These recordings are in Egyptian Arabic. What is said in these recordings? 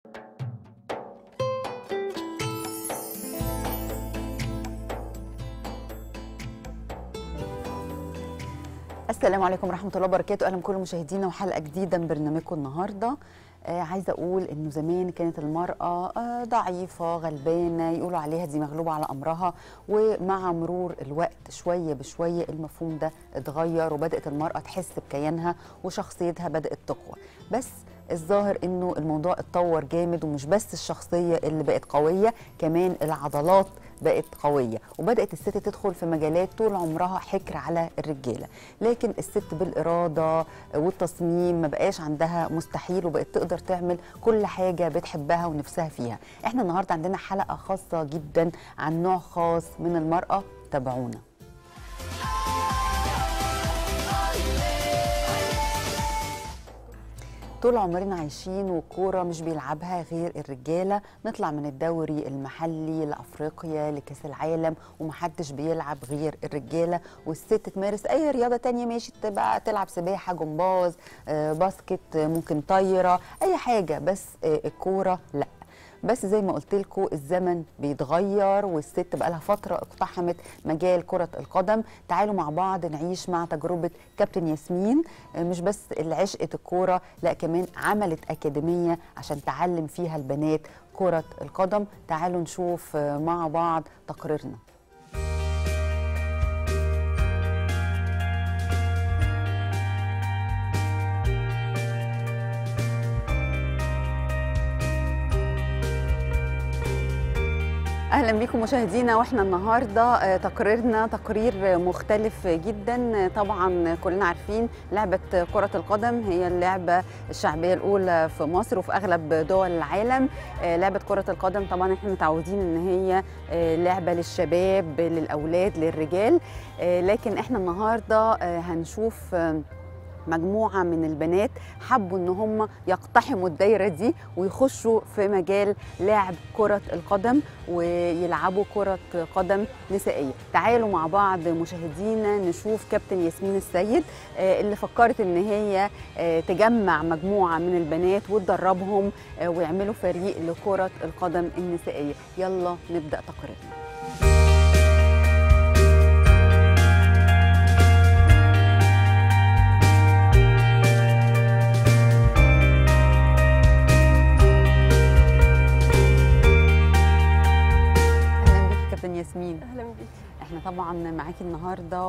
السلام عليكم ورحمة الله وبركاته أهلا بكل مشاهدينا وحلقة جديدة من برنامجكم النهاردة آه عايزة أقول إنه زمان كانت المرأة آه ضعيفة غلبانة يقولوا عليها دي مغلوبة على أمرها ومع مرور الوقت شوية بشوية المفهوم ده اتغير وبدأت المرأة تحس بكيانها وشخصيتها بدأت تقوى بس الظاهر انه الموضوع اتطور جامد ومش بس الشخصيه اللي بقت قويه كمان العضلات بقت قويه وبدات الست تدخل في مجالات طول عمرها حكر على الرجاله لكن الست بالاراده والتصميم ما بقاش عندها مستحيل وبقت تقدر تعمل كل حاجه بتحبها ونفسها فيها احنا النهارده عندنا حلقه خاصه جدا عن نوع خاص من المراه تابعونا طول عمرنا عايشين والكوره مش بيلعبها غير الرجاله نطلع من الدوري المحلي لافريقيا لكاس العالم ومحدش بيلعب غير الرجاله والست تمارس اي رياضه تانية ماشي تبقى تلعب سباحه جمباز آه، باسكت آه، ممكن طايره اي حاجه بس آه، الكوره لا بس زي ما قلت لكم الزمن بيتغير والست بقى لها فتره اقتحمت مجال كره القدم تعالوا مع بعض نعيش مع تجربه كابتن ياسمين مش بس اللي عشقت الكوره لا كمان عملت اكاديميه عشان تعلم فيها البنات كره القدم تعالوا نشوف مع بعض تقريرنا اهلا بيكم مشاهدينا واحنا النهارده آه، تقريرنا تقرير مختلف جدا طبعا كلنا عارفين لعبه كره القدم هي اللعبه الشعبيه الاولى في مصر وفي اغلب دول العالم آه، لعبه كره القدم طبعا احنا متعودين ان هي آه، لعبه للشباب للاولاد للرجال آه، لكن احنا النهارده آه، هنشوف آه، مجموعة من البنات حبوا ان هم يقتحموا الدايرة دي ويخشوا في مجال لعب كرة القدم ويلعبوا كرة قدم نسائية تعالوا مع بعض مشاهدينا نشوف كابتن ياسمين السيد آه، اللي فكرت ان هي آه، تجمع مجموعة من البنات وتدربهم آه، ويعملوا فريق لكرة القدم النسائية يلا نبدأ تقريرنا اهلا بيكي كابتن ياسمين اهلا بيك احنا طبعا معاكي النهارده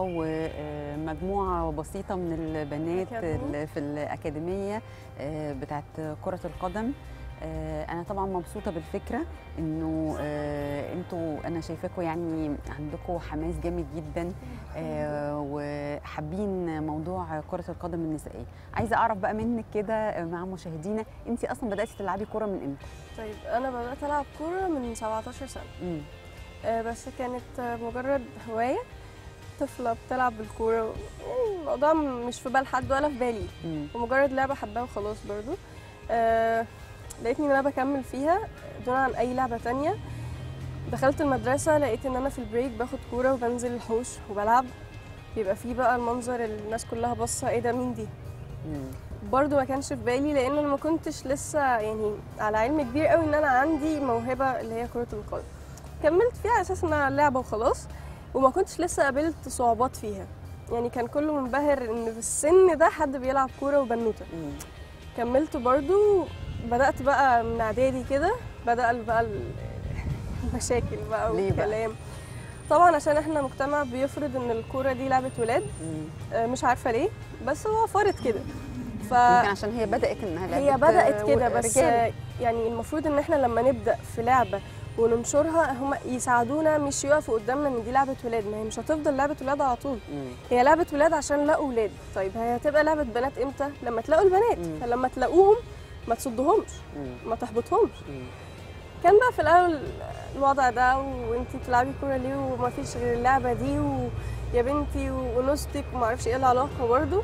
ومجموعه بسيطه من البنات أكاديمية. ال- في الاكاديميه آه، بتاعت كره القدم آه، انا طبعا مبسوطه بالفكره انه آه، انتوا انا شايفاكم يعني عندكم حماس جامد جدا آه، وحابين موضوع كره القدم النسائيه عايزه اعرف بقى منك كده مع مشاهدينا انت اصلا بداتي تلعبي كوره من امتى طيب انا بدات العب كوره من 17 سنه مم. آه، بس كانت آه، مجرد هوايه طفله بتلعب بالكوره يعني الموضوع مش في بال حد ولا في بالي مم. ومجرد لعبه حباها وخلاص برضو آه، لقيتني ان انا بكمل فيها دون عن اي لعبه تانية دخلت المدرسه لقيت ان انا في البريك باخد كوره وبنزل الحوش وبلعب بيبقى فيه بقى المنظر اللي الناس كلها باصه ايه ده مين دي مم. برضو ما كانش في بالي لان انا ما كنتش لسه يعني على علم كبير قوي ان انا عندي موهبه اللي هي كره القدم كملت فيها على اساس انها لعبه وخلاص وما كنتش لسه قابلت صعوبات فيها يعني كان كله منبهر ان في السن ده حد بيلعب كوره وبنوته مم. كملت برضو بدات بقى من اعدادي كده بدا بقى ال- المشاكل بقى ليه بقى؟ والكلام طبعا عشان احنا مجتمع بيفرض ان الكوره دي لعبه ولاد مم. آه، مش عارفه ليه بس هو فرض كده ف يمكن عشان هي بدات انها هي لعبة بدأت كده بس رجالة. يعني المفروض ان احنا لما نبدأ في لعبة وننشرها هم يساعدونا مش يقفوا قدامنا ان دي لعبة ولاد ما هي مش هتفضل لعبة ولاد على طول مم. هي لعبة ولاد عشان لقوا ولاد طيب هي هتبقى لعبة بنات امتى لما تلاقوا البنات مم. فلما تلاقوهم ما تصدهمش مم. ما تحبطهمش مم. كان بقى في الاول الوضع ده وانتي بتلعبي كوره ليه وما فيش غير اللعبه دي ويا بنتي ونصتك وما اعرفش ايه العلاقه برضو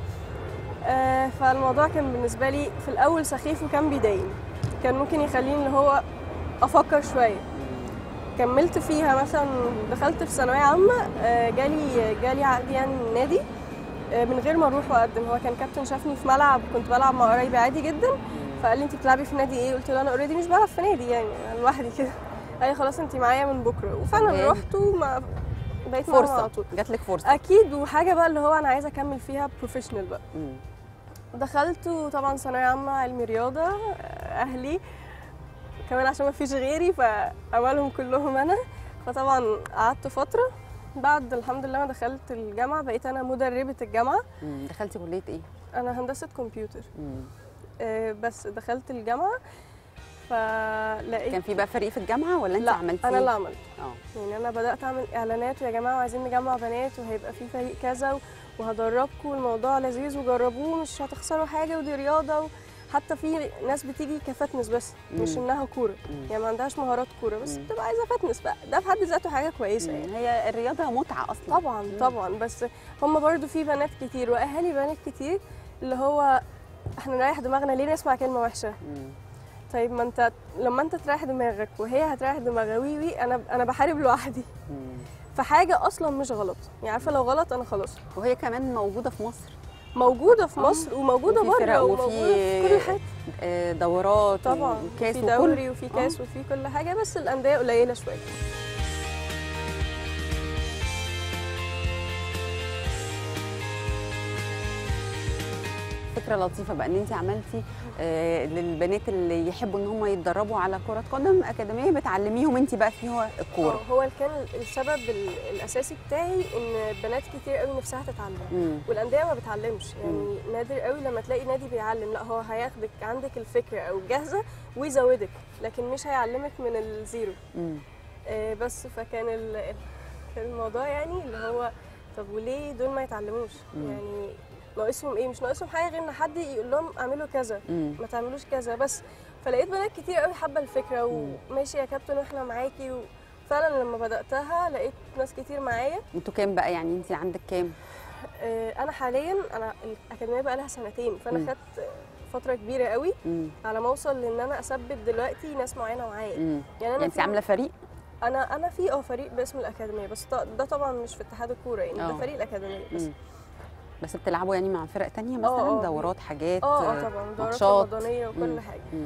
آه فالموضوع كان بالنسبه لي في الاول سخيف وكان بيضايقني كان ممكن يخليني اللي هو افكر شويه كملت فيها مثلا دخلت في ثانويه عامه آه جالي جالي عقد يعني من النادي آه من غير ما اروح واقدم هو كان كابتن شافني في ملعب كنت بلعب مع قرايبي عادي جدا فقال لي انت بتلعبي في نادي ايه قلت له انا اوريدي مش بلعب في نادي يعني انا لوحدي كده قال لي خلاص انت معايا من بكره وفعلا تمام. رحت وما بقيت معاهم على فرصه طول جات لك فرصه اكيد وحاجه بقى اللي هو انا عايزه اكمل فيها بروفيشنال بقى مم. دخلت وطبعا ثانويه عامه علمي رياضه اهلي كمان عشان ما فيش غيري فاولهم كلهم انا فطبعا قعدت فتره بعد الحمد لله ما دخلت الجامعه بقيت انا مدربه الجامعه مم. دخلتي كليه ايه انا هندسه كمبيوتر مم. آه، بس دخلت الجامعه فلقيت كان في بقى فريق في الجامعه ولا انت لا عملتي انا اللي عملت اه يعني انا بدات اعمل اعلانات ويا جماعه عايزين نجمع بنات وهيبقى في فريق كذا وهدربكم والموضوع لذيذ وجربوه مش هتخسروا حاجه ودي رياضه حتى في ناس بتيجي كفتنس بس مش مم. انها كوره مم. يعني ما عندهاش مهارات كوره بس مم. بتبقى عايزه فتنس بقى ده في حد ذاته حاجه كويسه يعني مم. هي الرياضه متعه اصلا طبعا مم. طبعا بس هم برضو في بنات كتير واهالي بنات كتير اللي هو احنا نريح دماغنا ليه نسمع كلمه وحشه مم. طيب ما انت لما انت تريح دماغك وهي هتريح دماغها وي وي انا انا بحارب لوحدي مم. فحاجه اصلا مش غلط يعني عارفه لو غلط انا خلاص وهي كمان موجوده في مصر موجوده في آه. مصر وموجوده وفي فرق بره وفي وموجوده في كل حاجه آه، دورات طبعا وكاس في وكل دوري وفي كاس وفي كل حاجه بس الانديه قليله شويه فكره لطيفه بقى ان انت عملتي آه، للبنات اللي يحبوا ان هم يتدربوا على كره قدم اكاديميه بتعلميهم انت بقى فيها الكوره آه، هو كان السبب ال- الاساسي بتاعي ان بنات كتير قوي نفسها تتعلم مم. والانديه ما بتعلمش يعني نادر قوي لما تلاقي نادي بيعلم لا هو هياخدك عندك الفكره او جاهزه ويزودك لكن مش هيعلمك من الزيرو مم. آه، بس فكان ال- كان الموضوع يعني اللي هو طب وليه دول ما يتعلموش مم. يعني ناقصهم ايه مش ناقصهم حاجه غير ان حد يقول لهم اعملوا كذا مم. ما تعملوش كذا بس فلقيت بنات كتير قوي حابه الفكره مم. وماشي يا كابتن واحنا معاكي وفعلا لما بداتها لقيت ناس كتير معايا انتوا كام بقى يعني انت عندك كام آه، انا حاليا انا الاكاديميه بقى لها سنتين مم. فانا خدت فتره كبيره قوي مم. على ما اوصل لان انا اثبت دلوقتي ناس معينه معايا مم. يعني يعني انا انت في- عامله فريق انا انا في اه فريق باسم الاكاديميه بس ط- ده طبعا مش في اتحاد الكوره يعني آه. ده فريق الاكاديميه بس مم. بس بتلعبوا يعني مع فرق تانية مثلا آه. دورات حاجات اه اه طبعا دورات ماتشات. رمضانيه وكل مم. حاجه مم.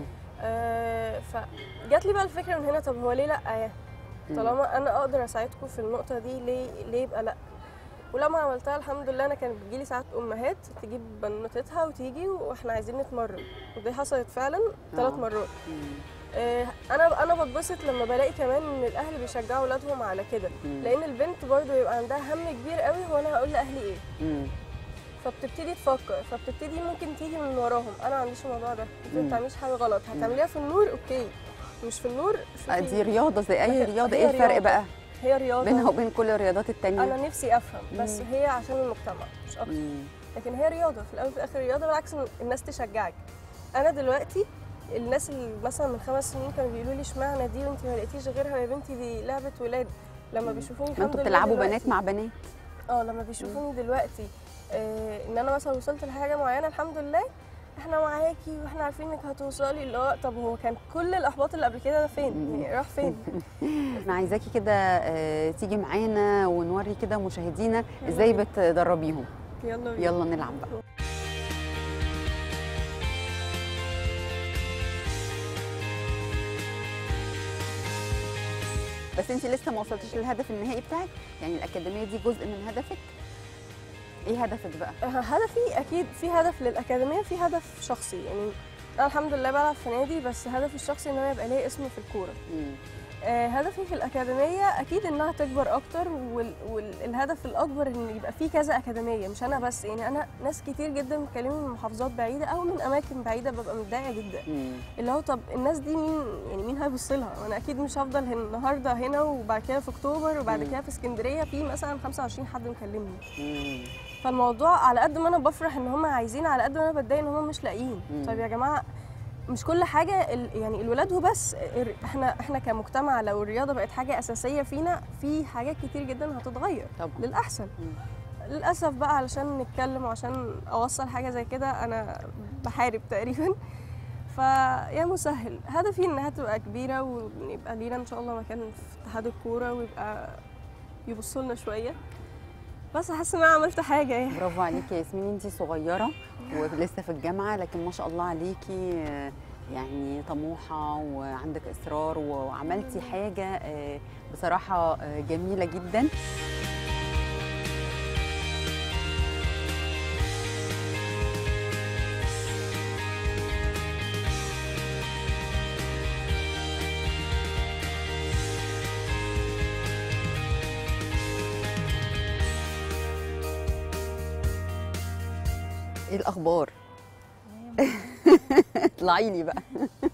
آه فجات لي بقى الفكره من هنا طب هو ليه لا يعني مم. طالما انا اقدر اساعدكم في النقطه دي ليه ليه يبقى لا ولما عملتها الحمد لله انا كانت بتجيلي ساعات امهات تجيب بنوتتها وتيجي واحنا عايزين نتمرن ودي حصلت فعلا ثلاث آه. مرات مم. آه، انا انا بتبسط لما بلاقي كمان ان الاهل بيشجعوا اولادهم على كده مم. لان البنت برضو يبقى عندها هم كبير قوي هو انا هقول لاهلي ايه مم. فبتبتدي تفكر فبتبتدي ممكن تيجي من وراهم انا ما عنديش الموضوع ده انت مم. ما بتعمليش حاجه غلط هتعمليها في النور اوكي مش في النور آه، شوفي دي رياضه زي اي هي- رياضه هي ايه الفرق رياضة. بقى هي رياضه بينها وبين كل الرياضات التانية انا نفسي افهم بس مم. هي عشان المجتمع مش اكتر مم. لكن هي رياضه في الاول وفي الاخر رياضه بالعكس إن الناس تشجعك انا دلوقتي الناس اللي مثلا من خمس سنين كانوا بيقولوا لي اشمعنى دي وانت ما لقيتيش غيرها يا بنتي دي لعبه ولاد لما مم. بيشوفوني ما الحمد انتوا لله بتلعبوا دلوقتي- بنات مع بنات اه لما بيشوفوني دلوقتي آه ان انا مثلا وصلت لحاجه معينه الحمد لله احنا معاكي واحنا عارفين انك هتوصلي اللي هو طب هو كان كل الاحباط اللي قبل كده ده فين؟ مم. يعني راح فين؟ احنا عايزاكي كده آه، تيجي معانا ونوري كده مشاهدينا ازاي بتدربيهم يلا بينا يلا نلعب بقى بس انت لسه ما وصلتيش للهدف النهائي بتاعك يعني الاكاديميه دي جزء من هدفك ايه هدفك بقى آه، هدفي اكيد في هدف للاكاديميه في هدف شخصي يعني انا الحمد لله بلعب في نادي بس هدفي الشخصي ان انا يبقى ليا اسم في الكوره مم. آه، هدفي في الأكاديمية أكيد إنها تكبر أكتر والهدف الأكبر إن يبقى في كذا أكاديمية مش أنا بس يعني أنا ناس كتير جدا بتكلمني من محافظات بعيدة أو من أماكن بعيدة ببقى متضايقة جدا مم. اللي هو طب الناس دي مين يعني مين هيبص لها وأنا أكيد مش هفضل هن- النهاردة هنا وبعد كده في أكتوبر وبعد مم. كده في اسكندرية في مثلا 25 حد مكلمني مم. فالموضوع على قد ما أنا بفرح إن هم عايزين على قد ما أنا بتضايق إن هم مش لاقيين مم. طيب يا جماعة مش كل حاجه ال- يعني الولاد وبس الر- احنا احنا كمجتمع لو الرياضه بقت حاجه اساسيه فينا في حاجات كتير جدا هتتغير طبعا للاحسن مم. للاسف بقى علشان نتكلم وعشان اوصل حاجه زي كده انا بحارب تقريبا فيا مسهل هدفي انها تبقى كبيره ونبقى لينا ان شاء الله مكان في اتحاد الكوره ويبقى يبصوا لنا شويه بس حاسه ان انا عملت حاجه يعني برافو عليكي يا ياسمين انت صغيره ولسه في الجامعه لكن ما شاء الله عليكي آه، يعني طموحه وعندك اصرار وعملتي حاجه آه، بصراحه آه، جميله جدا ايه الاخبار اطلعي لي بقى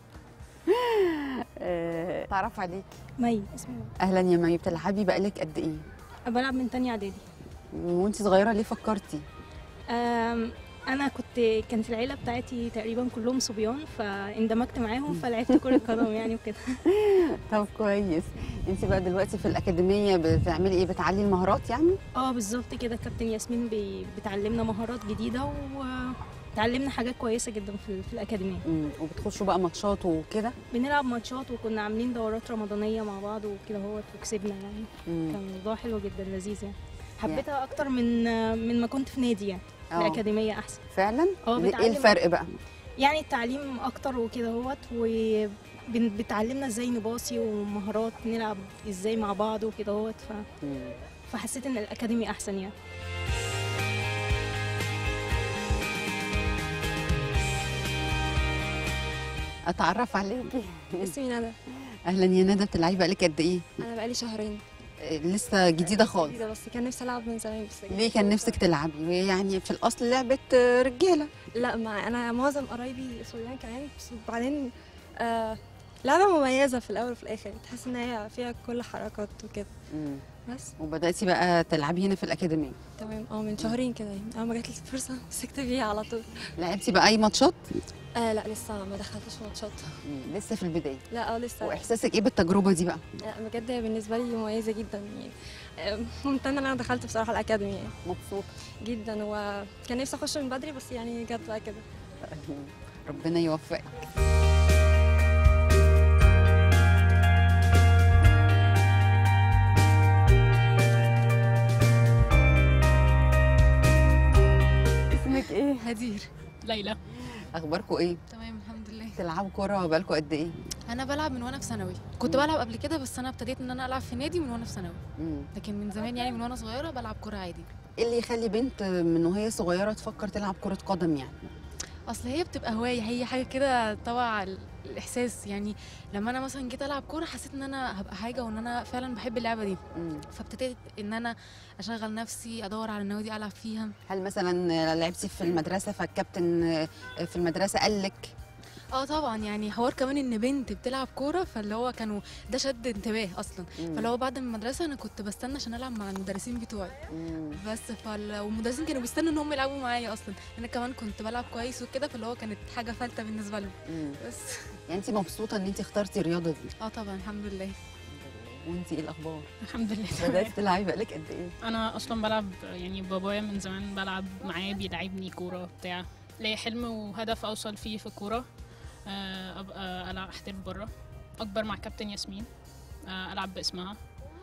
آه، تعرف عليك مي اسمي مي. اهلا يا مي بتلعبي بقالك قد ايه بلعب من تانية اعدادي وانت صغيره ليه فكرتي أم، انا كنت كانت العيله بتاعتي تقريبا كلهم صبيان فاندمجت معاهم فلعبت كره قدم يعني وكده طب كويس انت بقى دلوقتي في الاكاديميه بتعملي ايه بتعلي المهارات يعني اه بالظبط كده كابتن ياسمين بي- بتعلمنا مهارات جديده وتعلمنا حاجات كويسه جدا في, في الاكاديميه مم. وبتخشوا بقى ماتشات وكده بنلعب ماتشات وكنا عاملين دورات رمضانيه مع بعض وكده هو وكسبنا يعني مم. كان الموضوع حلو جدا لذيذ يعني حبيتها اكتر من من ما كنت في نادي يعني آه. الاكاديميه احسن فعلا اه ليه- ايه بتعلم الفرق بقى يعني التعليم اكتر وكده هوت وبتعلمنا ازاي نباصي ومهارات نلعب ازاي مع بعض وكده هوت ف... مم. فحسيت ان الاكاديمي احسن يعني اتعرف عليكي اسمي ندى اهلا يا ندى بتلعبي بقالك قد ايه انا بقالي شهرين آه، لسه جديده خالص جديدة بس كان نفسي العب من زمان بس ليه كان نفسك تلعبي وهي يعني في الاصل لعبه آه، رجاله لا ما انا معظم قرايبي صبيان كمان بس بعدين آه لعبة مميزة في الأول وفي الآخر تحس إن هي فيها كل حركات وكده مم. بس وبداتي بقى تلعبي هنا في الاكاديميه تمام اه من شهرين كده يعني أول ما جات لي الفرصة مسكت فيها على طول لعبتي بقى اي ماتشات آه لا لسه ما دخلتش ماتشات مم. لسه في البدايه لا اه لسه واحساسك ايه بالتجربه دي بقى لا بجد هي بالنسبة لي مميزة جدا يعني آه، ممتنة إن أنا دخلت بصراحة الأكاديمي يعني مبسوطه جدا وكان نفسي أخش من بدري بس يعني جت بقى كده ربنا يوفقك اسمك ايه هدير ليلى اخباركم ايه تمام الحمد لله تلعبوا كوره بقالكم قد ايه انا بلعب من وانا في ثانوي كنت مم. بلعب قبل كده بس انا ابتديت ان انا العب في نادي من وانا في ثانوي مم. لكن من زمان يعني من وانا صغيره بلعب كره عادي ايه اللي يخلي بنت من وهي صغيره تفكر تلعب كره قدم يعني اصل هي بتبقى هوايه هي حاجه كده طبع ال- الاحساس يعني لما انا مثلا جيت العب كوره حسيت ان انا هبقى حاجه وان انا فعلا بحب اللعبه دي مم. فابتديت ان انا اشغل نفسي ادور على النوادي العب فيها هل مثلا لعبتي في المدرسه فالكابتن في المدرسه قال لك اه طبعا يعني حوار كمان ان بنت بتلعب كوره فاللي هو كانوا ده شد انتباه اصلا فاللي هو بعد من المدرسه انا كنت بستنى عشان العب مع المدرسين بتوعي مم. بس فال... والمدرسين كانوا بيستنوا ان هم يلعبوا معايا اصلا انا كمان كنت بلعب كويس وكده فاللي هو كانت حاجه فلتة بالنسبه لهم مم. بس يعني انت مبسوطه ان انت اخترتي الرياضه دي اه طبعا الحمد لله وانت ايه الاخبار الحمد لله بداتي تلعبي بقالك قد ايه انا اصلا بلعب يعني بابايا من زمان بلعب معاه بيلعبني كوره بتاع ليا حلم وهدف اوصل فيه في الكوره آه، ابقى العب احترف بره اكبر مع كابتن ياسمين آه، العب باسمها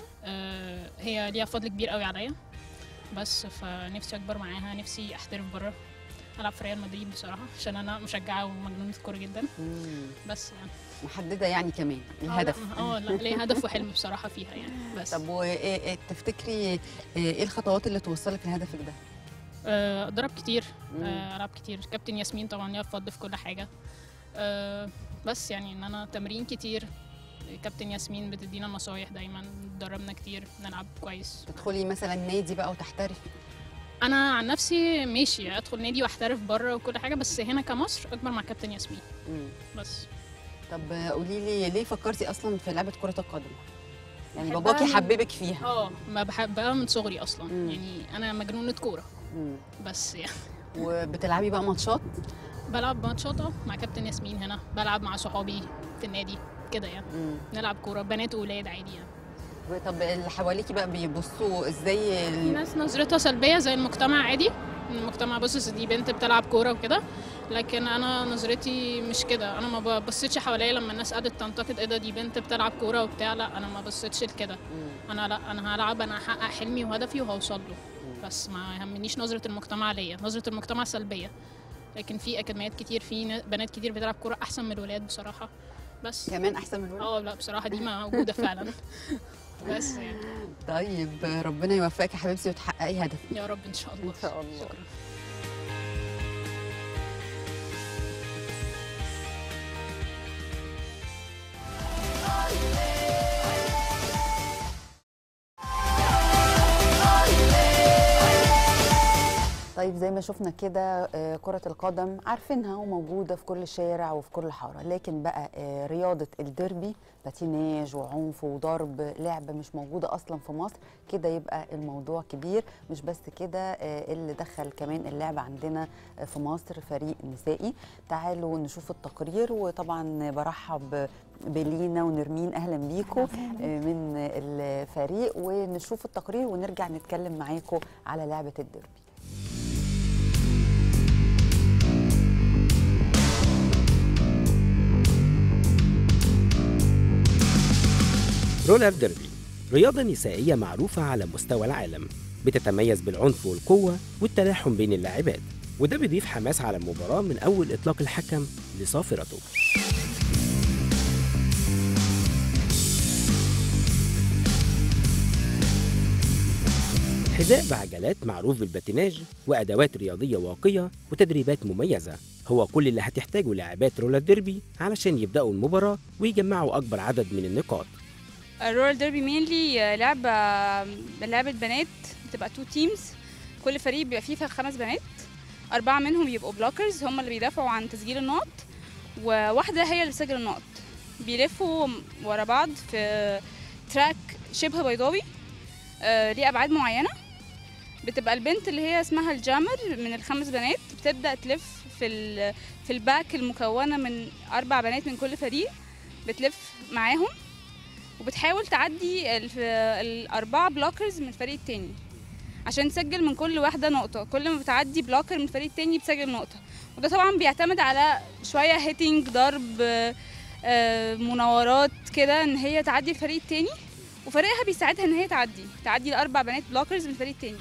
آه، هي ليها فضل كبير قوي عليا بس فنفسي اكبر معاها نفسي احترف بره العب في ريال مدريد بصراحه عشان انا مشجعه ومجنونه كوره جدا مم. بس يعني محدده يعني كمان آه، الهدف لا، اه لا ليا هدف وحلم بصراحه فيها يعني بس طب وايه تفتكري ايه الخطوات اللي توصلك لهدفك ده آه، اتدرب كتير مم. آه، العب كتير كابتن ياسمين طبعا ليها فضل في كل حاجه آه، بس يعني ان انا تمرين كتير كابتن ياسمين بتدينا نصايح دايما دربنا كتير نلعب كويس تدخلي مثلا نادي بقى وتحترفي انا عن نفسي ماشي ادخل نادي واحترف بره وكل حاجه بس هنا كمصر اكبر مع كابتن ياسمين مم. بس طب قولي لي ليه فكرتي اصلا في لعبه كره القدم يعني بحبها باباكي من- حببك فيها اه ما بحبها من صغري اصلا مم. يعني انا مجنونه كوره مم. بس يعني وبتلعبي بقى ماتشات بلعب ماتشات اه مع كابتن ياسمين هنا بلعب مع صحابي في النادي كده يعني مم. نلعب كوره بنات واولاد عادي يعني طب اللي حواليكي بقى بيبصوا ازاي في ال- ناس نظرتها سلبيه زي المجتمع عادي المجتمع بص دي بنت بتلعب كوره وكده لكن انا نظرتي مش كده انا ما ببصيتش حواليا لما الناس قعدت تنتقد ايه ده دي بنت بتلعب كوره وبتاع لا انا ما بصيتش لكده مم. انا لا انا هلعب انا هحقق حلمي وهدفي وهوصل له بس ما يهمنيش نظره المجتمع ليا نظره المجتمع سلبيه لكن في اكاديميات كتير في نا- بنات كتير بتلعب كوره احسن من الولاد بصراحه بس كمان احسن من الولاد اه لا بصراحه دي موجوده فعلا بس يعني طيب ربنا يوفقك يا حبيبتي وتحققي هدفك يا رب ان شاء الله إن شاء الله. شكرا طيب زي ما شفنا كده آه، كرة القدم عارفينها وموجودة في كل شارع وفي كل حارة لكن بقى آه، رياضة الديربي باتيناج وعنف وضرب لعبة مش موجودة أصلا في مصر كده يبقى الموضوع كبير مش بس كده آه، اللي دخل كمان اللعبة عندنا آه، في مصر فريق نسائي تعالوا نشوف التقرير وطبعا برحب بلينا ونرمين أهلا بيكم آه، من الفريق ونشوف التقرير ونرجع نتكلم معاكم على لعبة الديربي رولر ديربي رياضة نسائية معروفة على مستوى العالم بتتميز بالعنف والقوة والتلاحم بين اللاعبات وده بيضيف حماس على المباراة من أول إطلاق الحكم لصافرته حذاء بعجلات معروف بالباتيناج وأدوات رياضية واقية وتدريبات مميزة هو كل اللي هتحتاجه لاعبات رولر ديربي علشان يبدأوا المباراة ويجمعوا أكبر عدد من النقاط الرول ديربي مينلي لعبة لعبة بنات بتبقى تو تيمز كل فريق بيبقى فيه خمس بنات أربعة منهم بيبقوا بلوكرز هم اللي بيدافعوا عن تسجيل النقط وواحدة هي اللي بتسجل النقط بيلفوا ورا بعض في تراك شبه بيضاوي آه، ليه أبعاد معينة بتبقى البنت اللي هي اسمها الجامر من الخمس بنات بتبدأ تلف في ال في الباك المكونة من أربع بنات من كل فريق بتلف معاهم وبتحاول تعدي ال- الأربعة بلوكرز من الفريق التاني عشان تسجل من كل واحدة نقطة كل ما بتعدي بلوكر من الفريق التاني بتسجل نقطة وده طبعا بيعتمد على شوية هيتنج ضرب آه، آه، مناورات كده ان هي تعدي الفريق التاني وفريقها بيساعدها ان هي تعدي تعدي الاربع بنات بلوكرز من الفريق التاني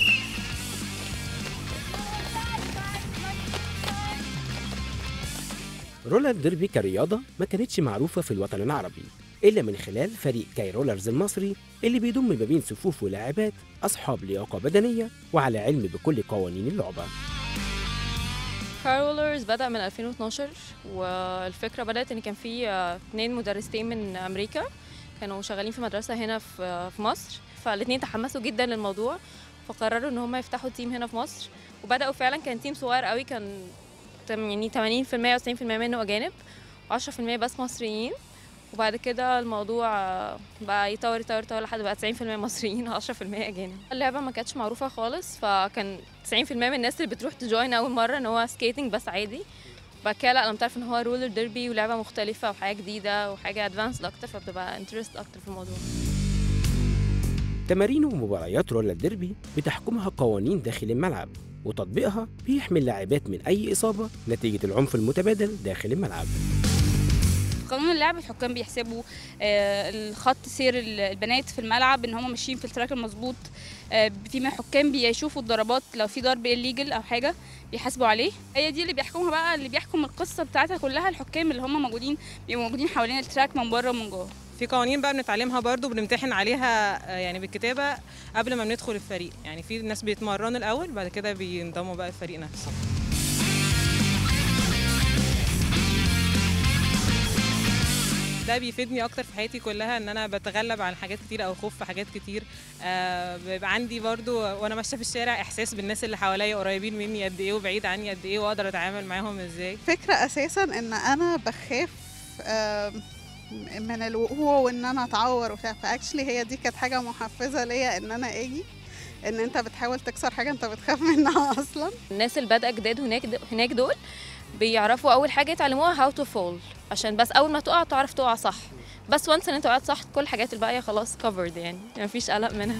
رولر ديربي كرياضة ما كانتش معروفة في الوطن العربي إلا من خلال فريق كاي رولرز المصري اللي بيضم ما بين صفوف ولاعبات أصحاب لياقة بدنية وعلى علم بكل قوانين اللعبة كارولرز بدأ من 2012 والفكرة بدأت إن كان في آه، اتنين مدرستين من أمريكا كانوا شغالين في مدرسة هنا في آه، في مصر فالاتنين تحمسوا جدا للموضوع فقرروا إن هم يفتحوا تيم هنا في مصر وبدأوا فعلا كان تيم صغير قوي كان تم- يعني 80% و 90% منه أجانب و10% بس مصريين وبعد كده الموضوع آه، بقى يطور يطور يطور لحد بقى 90% مصريين و10% أجانب اللعبة ما كانتش معروفة خالص فكان 90% من الناس اللي بتروح تجوين أول مرة إن هو سكيتنج بس عادي بعد كده لا لما تعرف إن هو رولر ديربي ولعبة مختلفة وحاجة جديدة وحاجة أدفانسد أكتر فبتبقى انترست أكتر في الموضوع تمارين ومباريات رولر ديربي بتحكمها قوانين داخل الملعب وتطبيقها بيحمي اللاعبات من أي إصابة نتيجة العنف المتبادل داخل الملعب في قانون اللعب الحكام بيحسبوا آه، الخط سير ال- البنات في الملعب ان هم ماشيين في التراك المظبوط آه، في من حكام بيشوفوا الضربات لو في ضرب الليجل او حاجه بيحاسبوا عليه هي دي اللي بيحكمها بقى اللي بيحكم القصه بتاعتها كلها الحكام اللي هم موجودين بيبقوا موجودين حوالين التراك من بره ومن جوه في قوانين بقى بنتعلمها برضو بنمتحن عليها آه، يعني بالكتابة قبل ما بندخل الفريق يعني في ناس بيتمرنوا الأول بعد كده بينضموا بقى الفريق نفسه ده بيفيدني اكتر في حياتي كلها ان انا بتغلب عن حاجات كتير او خوف في حاجات كتير آه بيبقى عندي برضو وانا ماشيه في الشارع احساس بالناس اللي حواليا قريبين مني قد ايه وبعيد عني قد ايه واقدر اتعامل معاهم ازاي فكرة أساسا إن أنا بخاف آم، من الوقوع وإن أنا أتعور وبتاع فأكشلي هي دي كانت حاجة محفزة ليا إن أنا أجي إن أنت بتحاول تكسر حاجة أنت بتخاف منها أصلا الناس اللي بادئة جداد هناك هناك دول بيعرفوا أول حاجة يتعلموها هاو تو فول عشان بس أول ما تقع تعرف تقع صح بس وانس ان انت وقعت صح كل الحاجات الباقية خلاص covered يعني مفيش قلق منها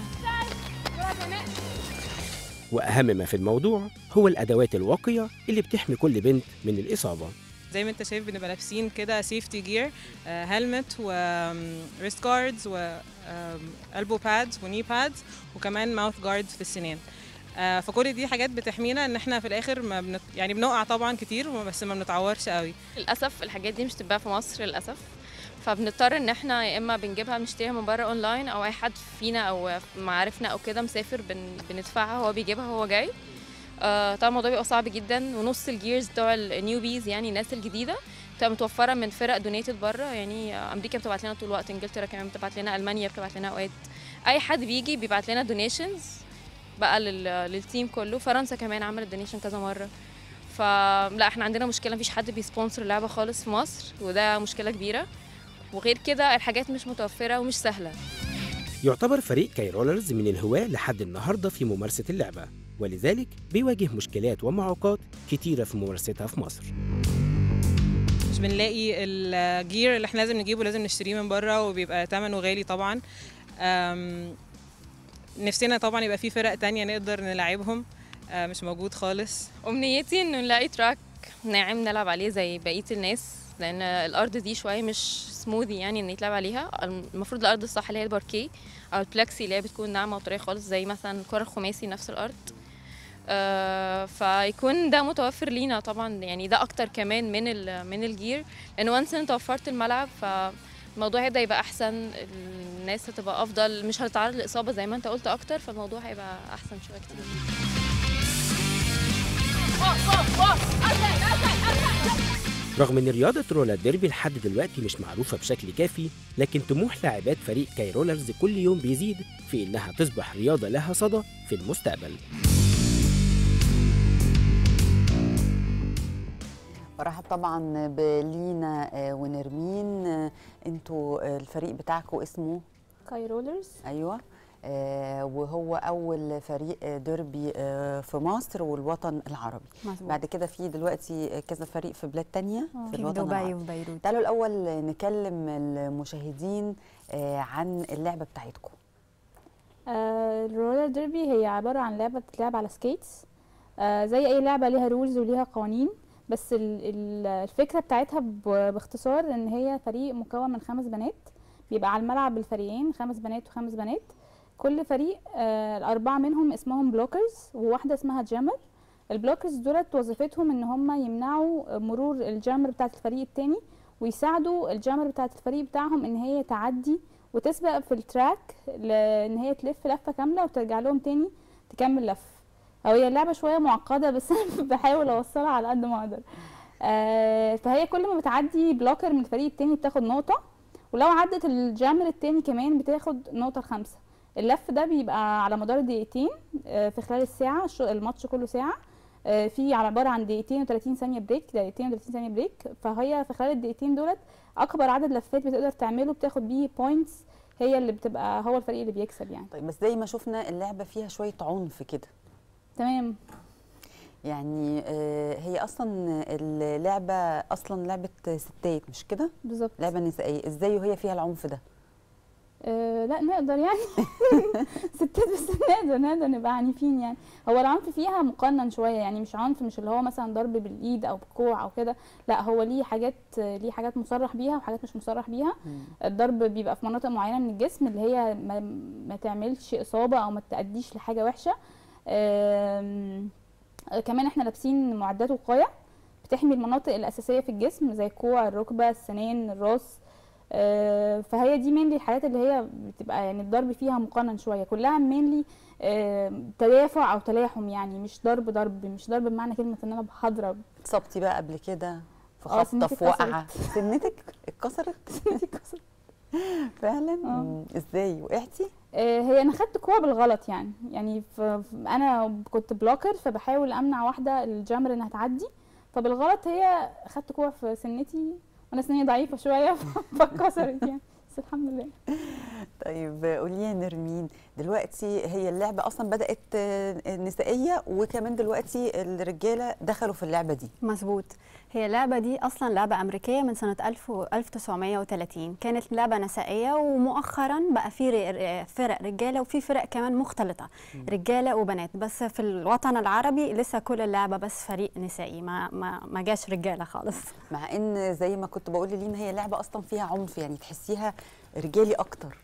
وأهم ما في الموضوع هو الأدوات الواقية اللي بتحمي كل بنت من الإصابة زي ما انت شايف بنبقى لابسين كده سيفتي جير هيلمت وريست جاردز و البو بادز وني بادز وكمان ماوث جاردز في السنان آه، فكل دي حاجات بتحمينا ان احنا في الاخر ما بنت... يعني بنقع طبعا كتير بس ما بنتعورش قوي للاسف الحاجات دي مش تتباع في مصر للاسف فبنضطر ان احنا يا اما بنجيبها بنشتريها من بره اونلاين او اي حد فينا او معارفنا او كده مسافر بن... بندفعها هو بيجيبها هو جاي آه طبعا الموضوع بيبقى صعب جدا ونص الجيرز بتوع النيو بيز يعني الناس الجديده بتبقى متوفره من فرق دونيتد بره يعني آه، امريكا بتبعت لنا طول الوقت انجلترا كمان بتبعت لنا المانيا بتبعت لنا اوقات اي حد بيجي بيبعت لنا دونيشنز بقى لل... للتيم كله فرنسا كمان عملت دونيشن كذا مره فلا احنا عندنا مشكله مفيش حد بيسبونسر اللعبه خالص في مصر وده مشكله كبيره وغير كده الحاجات مش متوفره ومش سهله يعتبر فريق كايرولرز من الهواة لحد النهاردة في ممارسة اللعبة ولذلك بيواجه مشكلات ومعوقات كتيرة في ممارستها في مصر مش بنلاقي الجير اللي احنا لازم نجيبه لازم نشتريه من بره وبيبقى ثمنه غالي طبعا أم، نفسنا طبعا يبقى في فرق تانية نقدر نلعبهم آه، مش موجود خالص امنيتي انه نلاقي تراك ناعم نلعب عليه زي بقيه الناس لان الارض دي شويه مش سموذي يعني ان يتلعب عليها المفروض الارض الصح اللي هي الباركيه او البلاكسي اللي هي بتكون ناعمه وطريه خالص زي مثلا الكره الخماسي نفس الارض آه فيكون ده متوفر لينا طبعا يعني ده اكتر كمان من ال من الجير لان وانس انت وفرت الملعب فالموضوع هيبدا يبقى احسن الناس هتبقى افضل مش هتتعرض لاصابه زي ما انت قلت اكتر فالموضوع هيبقى احسن شويه كتير رغم ان رياضة رولر ديربي لحد دلوقتي مش معروفة بشكل كافي لكن طموح لاعبات فريق كايرولرز كل يوم بيزيد في انها تصبح رياضة لها صدى في المستقبل برحب طبعا بلينا آه، ونرمين آه، انتوا آه، الفريق بتاعكم اسمه كايرولرز ايوه آه، وهو اول فريق آه، ديربي آه، في مصر والوطن العربي مظبوط. بعد كده في دلوقتي كذا فريق في بلاد تانية آه، في في الوطن دبي العربي وفي بيروت. تعالوا الاول نكلم المشاهدين آه، عن اللعبه بتاعتكم آه، الرولر ديربي هي عبارة عن لعبة بتتلعب على سكيتس آه، زي أي لعبة ليها رولز وليها قوانين بس ال- ال- الفكرة بتاعتها ب- باختصار إن هي فريق مكون من خمس بنات بيبقى على الملعب الفريقين خمس بنات وخمس بنات كل فريق آه، الأربعة منهم اسمهم بلوكرز وواحدة اسمها جامر البلوكرز دولت وظيفتهم إن هم يمنعوا مرور الجامر بتاعت الفريق التاني ويساعدوا الجامر بتاعت الفريق بتاعهم إن هي تعدي وتسبق في التراك لان هي تلف لفه كامله وترجع لهم تاني تكمل لف او هي اللعبه شويه معقده بس انا بحاول اوصلها على قد ما اقدر آه فهي كل ما بتعدي بلوكر من الفريق التاني بتاخد نقطه ولو عدت الجامر التاني كمان بتاخد نقطه الخامسه اللف ده بيبقى على مدار دقيقتين آه في خلال الساعه الش- الماتش كله ساعه آه، في على عباره عن دقيقتين و30 ثانيه بريك دقيقتين و30 ثانيه بريك فهي في خلال الدقيقتين دولت اكبر عدد لفات بتقدر تعمله بتاخد بيه بوينتس هي اللي بتبقى هو الفريق اللي بيكسب يعني طيب بس زي ما شفنا اللعبه فيها شويه عنف كده تمام يعني آه، هي اصلا اللعبه اصلا لعبه ستات مش كده بالظبط لعبه نسائيه ازاي وهي فيها العنف ده أه لا نقدر يعني ستات بس نقدر نقدر نبقى عنيفين يعني هو العنف فيها مقنن شويه يعني مش عنف مش اللي هو مثلا ضرب بالايد او بالكوع او كده لا هو ليه حاجات ليه حاجات مصرح بيها وحاجات مش مصرح بيها الضرب بيبقى في مناطق معينه من الجسم اللي هي ما, ما تعملش اصابه او ما تأديش لحاجه وحشه آم، كمان احنا لابسين معدات وقايه بتحمي المناطق الاساسيه في الجسم زي الكوع الركبه السنان الراس آه، فهي دي مينلي الحاجات اللي هي بتبقى يعني الضرب فيها مقنن شويه كلها مينلي تدافع او تلاحم يعني مش ضرب ضرب مش ضرب بمعنى كلمه ان انا هضرب اتصبتي بقى قبل كده في آه، خبطه سنتي في وقعه اتكسرت. سنتك اتكسرت سنتي اتكسرت فعلا مم، ازاي وقعتي آه، هي انا خدت كوع بالغلط يعني يعني ف... ف- انا كنت بلوكر فبحاول امنع واحده الجامر انها تعدي فبالغلط هي خدت كوع في سنتي وانا سني ضعيفه شويه فاتكسرت يعني بس الحمد لله طيب قولي لي يا نرمين دلوقتي هي اللعبه اصلا بدات آه، نسائيه وكمان دلوقتي الرجاله دخلوا في اللعبه دي مظبوط هي اللعبة دي أصلا لعبة أمريكية من سنة 1000 و- 1930 كانت لعبة نسائية ومؤخرا بقى في ر- فرق رجالة وفي فرق كمان مختلطة رجالة وبنات بس في الوطن العربي لسه كل اللعبة بس فريق نسائي ما ما ما جاش رجالة خالص مع ان زي ما كنت بقول لينا هي لعبه اصلا فيها عنف يعني تحسيها رجالي اكتر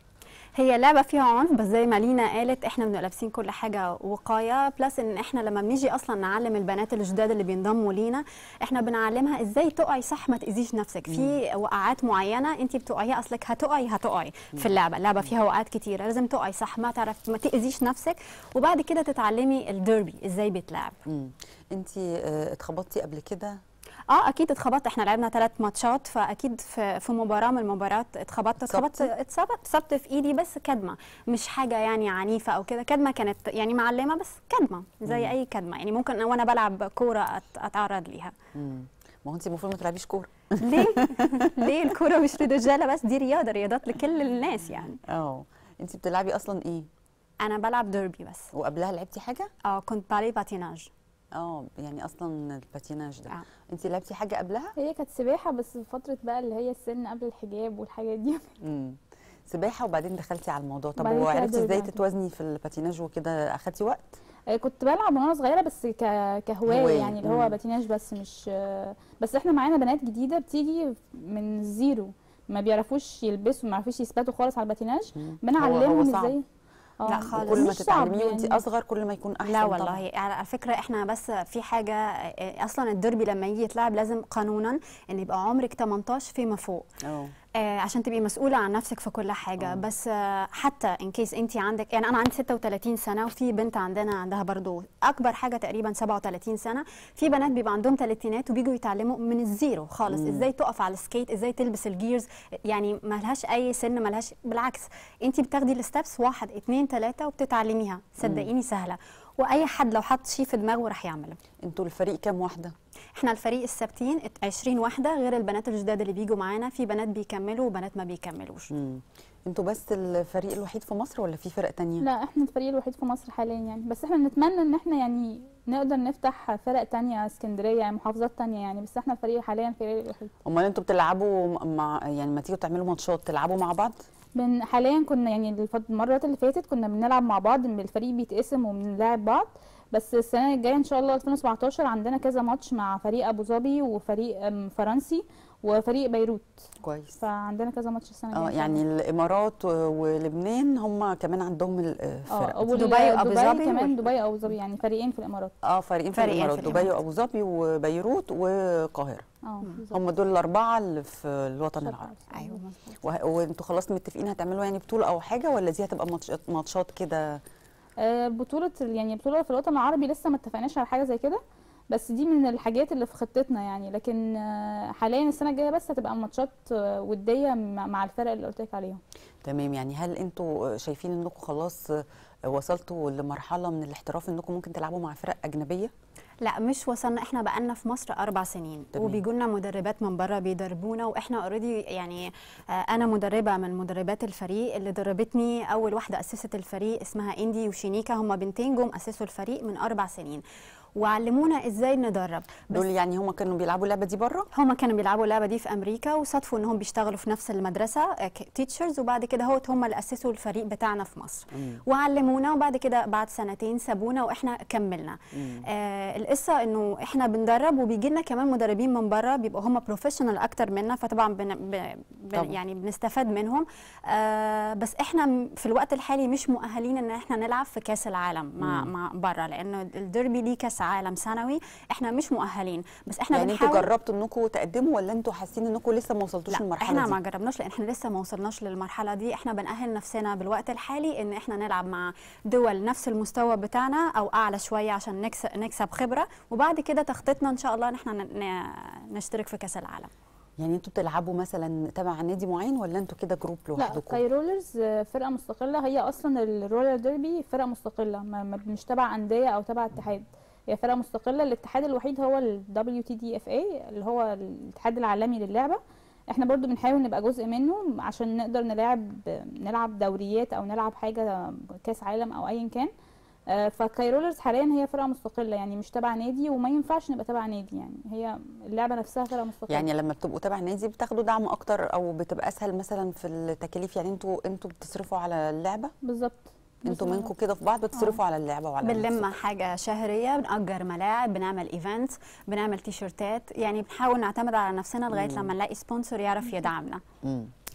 هي لعبه فيها عنف بس زي ما لينا قالت احنا بنبقى لابسين كل حاجه وقايه بلس ان احنا لما بنيجي اصلا نعلم البنات الجداد اللي بينضموا لينا احنا بنعلمها ازاي تقعي صح ما تاذيش نفسك في وقعات معينه انت بتقعيها اصلك هتقعي هتقعي في اللعبه اللعبه فيها وقعات كتيره لازم تقعي صح ما تعرف ما تاذيش نفسك وبعد كده تتعلمي الديربي ازاي بيتلعب انت اتخبطتي قبل كده اه اكيد اتخبطت احنا لعبنا ثلاث ماتشات فاكيد في, في مباراه من المباريات اتخبطت اتخبطت اتصبت اتصبت في ايدي بس كدمه مش حاجه يعني عنيفه او كده كدمه كانت يعني معلمه بس كدمه زي مم. اي كدمه يعني ممكن وانا بلعب كوره أت- اتعرض ليها مم. ما هو انت المفروض ما تلعبيش كوره ليه ليه الكوره مش للرجاله بس دي رياضه رياضات لكل الناس يعني اه انت بتلعبي اصلا ايه انا بلعب ديربي بس وقبلها لعبتي حاجه اه كنت بالي باتيناج اه يعني اصلا الباتيناج ده انت لعبتي حاجه قبلها هي كانت سباحه بس في فتره بقى اللي هي السن قبل الحجاب والحاجات دي امم سباحه وبعدين دخلتي على الموضوع طب بعدين كده وعرفتي ازاي دلوقتي. تتوازني في الباتيناج وكده اخدتي وقت آه، كنت بلعب من وانا صغيره بس ك... كهوايه هواية، يعني اللي مم. هو باتيناج بس مش آه، بس احنا معانا بنات جديده بتيجي من زيرو ما بيعرفوش يلبسوا ما بيعرفوش يثبتوا خالص على الباتيناج هو- هو بنعلمهم صعب. ازاي لا خالص كل ما مش صعب تتعلميه وانت يعني. اصغر كل ما يكون احسن لا طبعاً. والله على فكره احنا بس في حاجه اه، اصلا الدربي لما يجي يتلعب لازم قانونا ان يبقى عمرك 18 فيما فوق اه آه عشان تبقي مسؤوله عن نفسك في كل حاجه بس آه حتى ان كيس انت عندك يعني انا عندي 36 سنه وفي بنت عندنا عندها برضو اكبر حاجه تقريبا 37 سنه في بنات بيبقى عندهم ثلاثينات وبيجوا يتعلموا من الزيرو خالص مم. ازاي تقف على السكيت ازاي تلبس الجيرز يعني ملهاش اي سن ملهاش بالعكس انت بتاخدي الستبس واحد اتنين ثلاثه وبتتعلميها صدقيني سهله واي حد لو حط شيء في دماغه راح يعمله انتوا الفريق كام واحده احنا الفريق الثابتين 20 واحده غير البنات الجداد اللي بيجوا معانا في بنات بيكملوا وبنات ما بيكملوش امم انتوا بس الفريق الوحيد في مصر ولا في فرق تانية لا احنا الفريق الوحيد في مصر حاليا يعني بس احنا نتمنى ان احنا يعني نقدر نفتح فرق تانية اسكندريه يعني محافظات تانية يعني بس احنا الفريق حاليا الفريق الوحيد امال انتوا بتلعبوا مع يعني ما تيجوا تعملوا ماتشات تلعبوا مع بعض بن حاليا كنا يعني الفت- المرات اللي فاتت كنا بنلعب مع بعض إن الفريق بيتقسم وبنلاعب بعض بس السنه الجايه ان شاء الله 2017 عندنا كذا ماتش مع فريق ابو ظبي وفريق أم، فرنسي وفريق بيروت كويس فعندنا كذا ماتش السنه الجايه اه إن شاء يعني الله. الامارات و- ولبنان هم كمان عندهم الفرق اه دي. دبي وابو ظبي كمان دبي وابو ظبي يعني فريقين في الامارات اه فريقين في فريقين في الامارات دبي الإمارات. وابو ظبي وبيروت والقاهره اه بالظبط. هم دول الاربعه اللي في الوطن شرق العربي ايوه وه- وانتوا خلاص متفقين هتعملوا يعني بطوله او حاجه ولا دي هتبقى ماتشات ماتشات كده آه، بطولة ال- يعني بطولة في الوطن العربي لسه ما اتفقناش على حاجة زي كده بس دي من الحاجات اللي في خطتنا يعني لكن آه، حاليا السنة الجاية بس هتبقى ماتشات آه، ودية مع مع الفرق اللي قلت لك عليهم تمام يعني هل انتوا شايفين انكم خلاص وصلتوا لمرحله من الاحتراف انكم ممكن تلعبوا مع فرق اجنبيه لا مش وصلنا احنا بقالنا في مصر اربع سنين تمام. وبيجوا لنا مدربات من بره بيدربونا واحنا اوريدي يعني آه، انا مدربه من مدربات الفريق اللي دربتني اول واحده اسست الفريق اسمها اندي وشينيكا هم بنتين جم اسسوا الفريق من اربع سنين وعلمونا ازاي ندرب دول يعني هم كانوا بيلعبوا اللعبه دي بره هما كانوا بيلعبوا اللعبه دي في امريكا وصادفوا انهم بيشتغلوا في نفس المدرسه تيتشرز وبعد كده هوت هم اللي اسسوا الفريق بتاعنا في مصر مم. وعلمونا وبعد كده بعد سنتين سابونا واحنا كملنا مم. آه القصه انه احنا بندرب وبيجي لنا كمان مدربين من بره بيبقوا هم بروفيشنال اكتر منا فطبعا بن ب طبعاً. بن يعني بنستفاد منهم آه بس احنا م- في الوقت الحالي مش مؤهلين ان احنا نلعب في كاس العالم مع مم. مع بره لانه الديربي ليه كاس عالم سنوي احنا مش مؤهلين بس احنا يعني انتوا بنحاول جربتوا انكم تقدموا ولا انتوا حاسين انكم لسه ما وصلتوش لا للمرحله احنا دي ما جربناش لان احنا لسه ما وصلناش للمرحله دي احنا بنأهل نفسنا بالوقت الحالي ان احنا نلعب مع دول نفس المستوى بتاعنا او اعلى شويه عشان نكسب نكسب خبره وبعد كده تخطيطنا ان شاء الله ان احنا ن- ن- نشترك في كاس العالم يعني انتوا بتلعبوا مثلا تبع نادي معين ولا انتوا كده جروب لا لوحدكم كاي رولرز آه، فرقة مستقلة هي أصلا الرولر ديربي فرقة مستقلة ما ما- مش تبع أندية أو تبع اتحاد هي فرقة مستقلة الاتحاد الوحيد هو ال WTDFA اللي هو الاتحاد العالمي للعبة احنا برضو بنحاول نبقى جزء منه عشان نقدر نلعب نلعب دوريات او نلعب حاجة كاس عالم او ايا كان آه، فكاي رولرز حاليا هي فرقة مستقلة يعني مش تبع نادي وما ينفعش نبقى تبع نادي يعني هي اللعبة نفسها فرقة مستقلة يعني لما بتبقوا تبع نادي بتاخدوا دعم اكتر او بتبقى اسهل مثلا في التكاليف يعني انتوا انتوا بتصرفوا على اللعبه بالظبط انتوا بالظبط. منكم كده في بعض بتصرفوا على اللعبه وعلى بنلم نفسكم. حاجه شهريه بنأجر ملاعب بنعمل ايفنت بنعمل تيشرتات يعني بنحاول نعتمد على نفسنا لغايه مم. لما نلاقي سبونسر يعرف يدعمنا مم.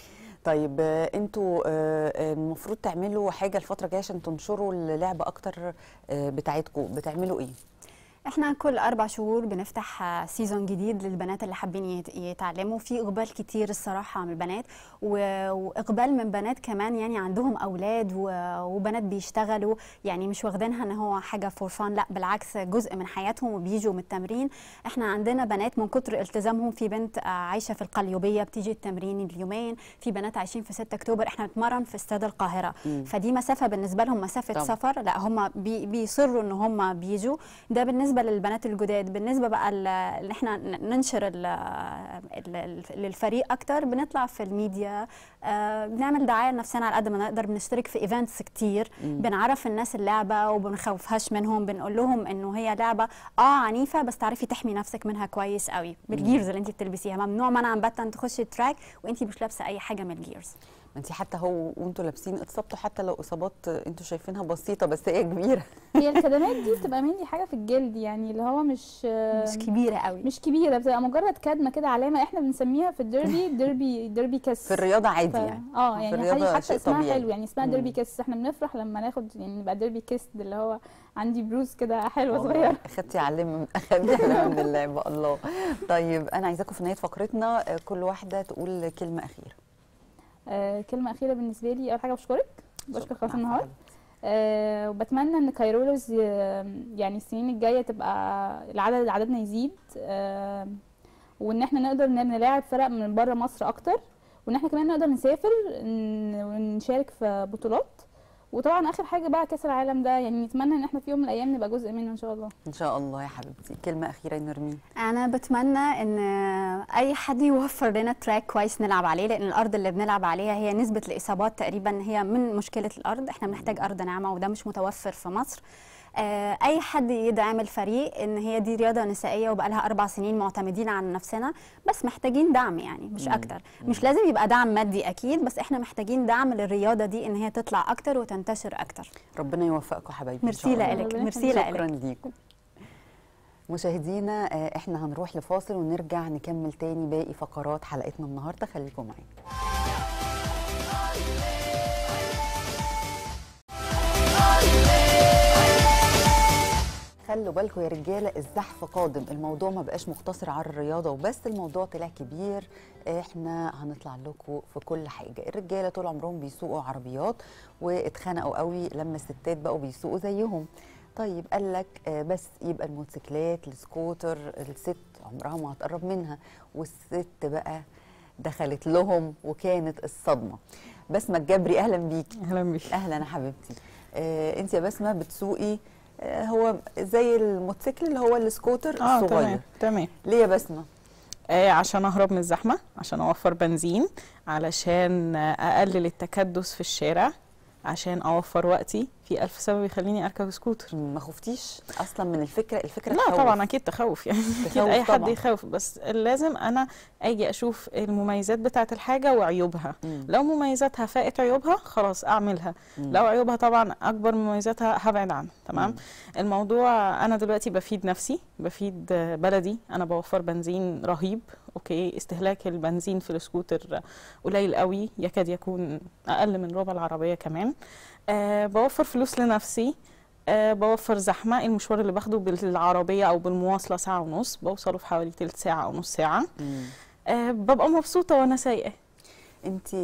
طيب آه، انتوا آه، آه، المفروض تعملوا حاجه الفتره الجايه عشان تنشروا اللعبه اكتر آه، بتاعتكم بتعملوا ايه احنا كل اربع شهور بنفتح آه، سيزون جديد للبنات اللي حابين يت- يتعلموا في اقبال كتير الصراحه من البنات و- واقبال من بنات كمان يعني عندهم اولاد و- وبنات بيشتغلوا يعني مش واخدينها ان هو حاجه فور فان لا بالعكس جزء من حياتهم وبيجوا من التمرين احنا عندنا بنات من كتر التزامهم في بنت آه، عايشه في القليوبيه بتيجي التمرين اليومين في بنات عايشين في 6 اكتوبر احنا بنتمرن في استاد القاهره مم. فدي مسافه بالنسبه لهم مسافه طبعا. سفر لا هم بي بيصروا ان هم بيجوا ده بالنسبه للبنات الجداد بالنسبه بقى ل- ان احنا ن- ننشر ال- ال- ال- للفريق اكتر بنطلع في الميديا آه، بنعمل دعايه لنفسنا على قد ما نقدر بنشترك في ايفنتس كتير مم. بنعرف الناس اللعبه وبنخوفهاش منهم بنقول لهم انه هي لعبه اه عنيفه بس تعرفي تحمي نفسك منها كويس قوي بالجيرز اللي انت بتلبسيها ممنوع منعا باتا تخشي تراك وانت مش لابسه اي حاجه من الجيرز ما انت حتى هو وانتوا لابسين اتصبتوا حتى لو اصابات آه، انتوا شايفينها بسيطه بس هي كبيره هي الكدمات دي بتبقى مني حاجه في الجلد يعني اللي هو مش مش كبيره قوي مش كبيره بتبقى مجرد كدمه كده علامه احنا بنسميها في الديربي ديربي ديربي كس في الرياضه عادي ف... يعني اه في يعني الرياضة حتى, حتى شيء اسمها طبيعي. حلو يعني اسمها مم. ديربي كس احنا بنفرح لما ناخد يعني نبقى ديربي كس اللي هو عندي بروز كده حلوه والله صغيره اخدتي علم اخدتي علم من اللعبه الله طيب انا عايزاكم في نهايه فقرتنا آه، كل واحده تقول كلمه اخيره آه كلمه اخيره بالنسبه لي اول حاجه بشكرك بشكر خلاص نعم، النهار آه وبتمنى ان كايرولوز ي- يعني السنين الجايه تبقى العدد عددنا يزيد آه وان احنا نقدر ن- نلاعب فرق من بره مصر اكتر وان احنا كمان نقدر نسافر ن- ونشارك في بطولات وطبعا اخر حاجه بقى كاس العالم ده يعني نتمنى ان احنا في يوم من الايام نبقى جزء منه ان شاء الله ان شاء الله يا حبيبتي كلمه اخيره يا نرمين انا بتمنى ان اي حد يوفر لنا تراك كويس نلعب عليه لان الارض اللي بنلعب عليها هي نسبه الاصابات تقريبا هي من مشكله الارض احنا بنحتاج ارض ناعمه وده مش متوفر في مصر آه، اي حد يدعم الفريق ان هي دي رياضه نسائيه وبقى لها اربع سنين معتمدين على نفسنا بس محتاجين دعم يعني مش مم. اكتر مش لازم يبقى دعم مادي اكيد بس احنا محتاجين دعم للرياضه دي ان هي تطلع اكتر وتنتشر اكتر ربنا يوفقكم حبايبي إن ميرسي شاء الله. لك ربنا ميرسي يخليك. لك شكرا ليكم مشاهدينا آه، احنا هنروح لفاصل ونرجع نكمل تاني باقي فقرات حلقتنا النهارده خليكم معانا خلوا بالكم يا رجاله الزحف قادم الموضوع ما بقاش مقتصر على الرياضه وبس الموضوع طلع كبير احنا هنطلع لكم في كل حاجه الرجاله طول عمرهم بيسوقوا عربيات واتخنقوا قوي لما الستات بقوا بيسوقوا زيهم طيب قال لك آه، بس يبقى الموتوسيكلات السكوتر الست عمرها ما هتقرب منها والست بقى دخلت لهم وكانت الصدمه بسمه الجبري اهلا بيكي اهلا بيك اهلا يا حبيبتي آه انت يا بسمه بتسوقي آه هو زي الموتوسيكل اللي هو السكوتر اه الصغير تمام تمام ليه يا بسمه آه عشان اهرب من الزحمه عشان اوفر بنزين علشان آه، اقلل التكدس في الشارع عشان اوفر وقتي في الف سبب يخليني اركب سكوتر ما خفتيش اصلا من الفكره الفكره لا تخوف. طبعا اكيد تخوف يعني اكيد تخوف اي حد طبعاً. يخوف بس لازم انا اجي اشوف المميزات بتاعه الحاجه وعيوبها مم. لو مميزاتها فائت عيوبها خلاص اعملها مم. لو عيوبها طبعا اكبر من مميزاتها هبعد عنها تمام مم. الموضوع انا دلوقتي بفيد نفسي بفيد بلدي انا بوفر بنزين رهيب اوكي استهلاك البنزين في السكوتر قليل قوي يكاد يكون اقل من ربع العربيه كمان أه بوفر فلوس لنفسي أه بوفر زحمه المشوار اللي باخده بالعربيه او بالمواصله ساعه ونص بوصله في حوالي تلت ساعه او نص ساعه مم. أه ببقى مبسوطه وانا سايقه انت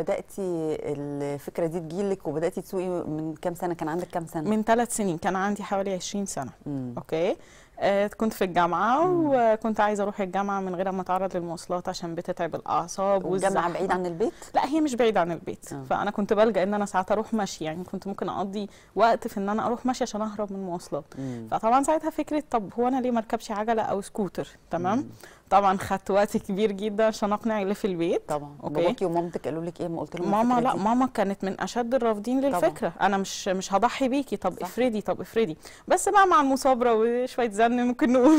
بداتي الفكره دي تجيلك وبداتي تسوقي من كام سنه كان عندك كام سنه من ثلاث سنين كان عندي حوالي 20 سنه مم. اوكي آه كنت في الجامعه وكنت عايزه اروح الجامعه من غير ما اتعرض للمواصلات عشان بتتعب الاعصاب والجامعه والزحمة. بعيد عن البيت لا هي مش بعيده عن البيت آه. فانا كنت بلجا ان انا ساعات اروح مشي يعني كنت ممكن اقضي وقت في ان انا اروح مشي عشان اهرب من المواصلات مم. فطبعا ساعتها فكره طب هو انا ليه ما اركبش عجله او سكوتر تمام مم. طبعا خدت وقت كبير جدا عشان اقنع اللي في البيت طبعا أوكي. باباكي ومامتك قالوا لك ايه ما قلت لهم ماما الفكرة لا دي؟ ماما كانت من اشد الرافضين للفكره انا مش مش هضحي بيكي طب صح. افردي طب افردي بس بقى مع المصابره وشويه زن ممكن نقول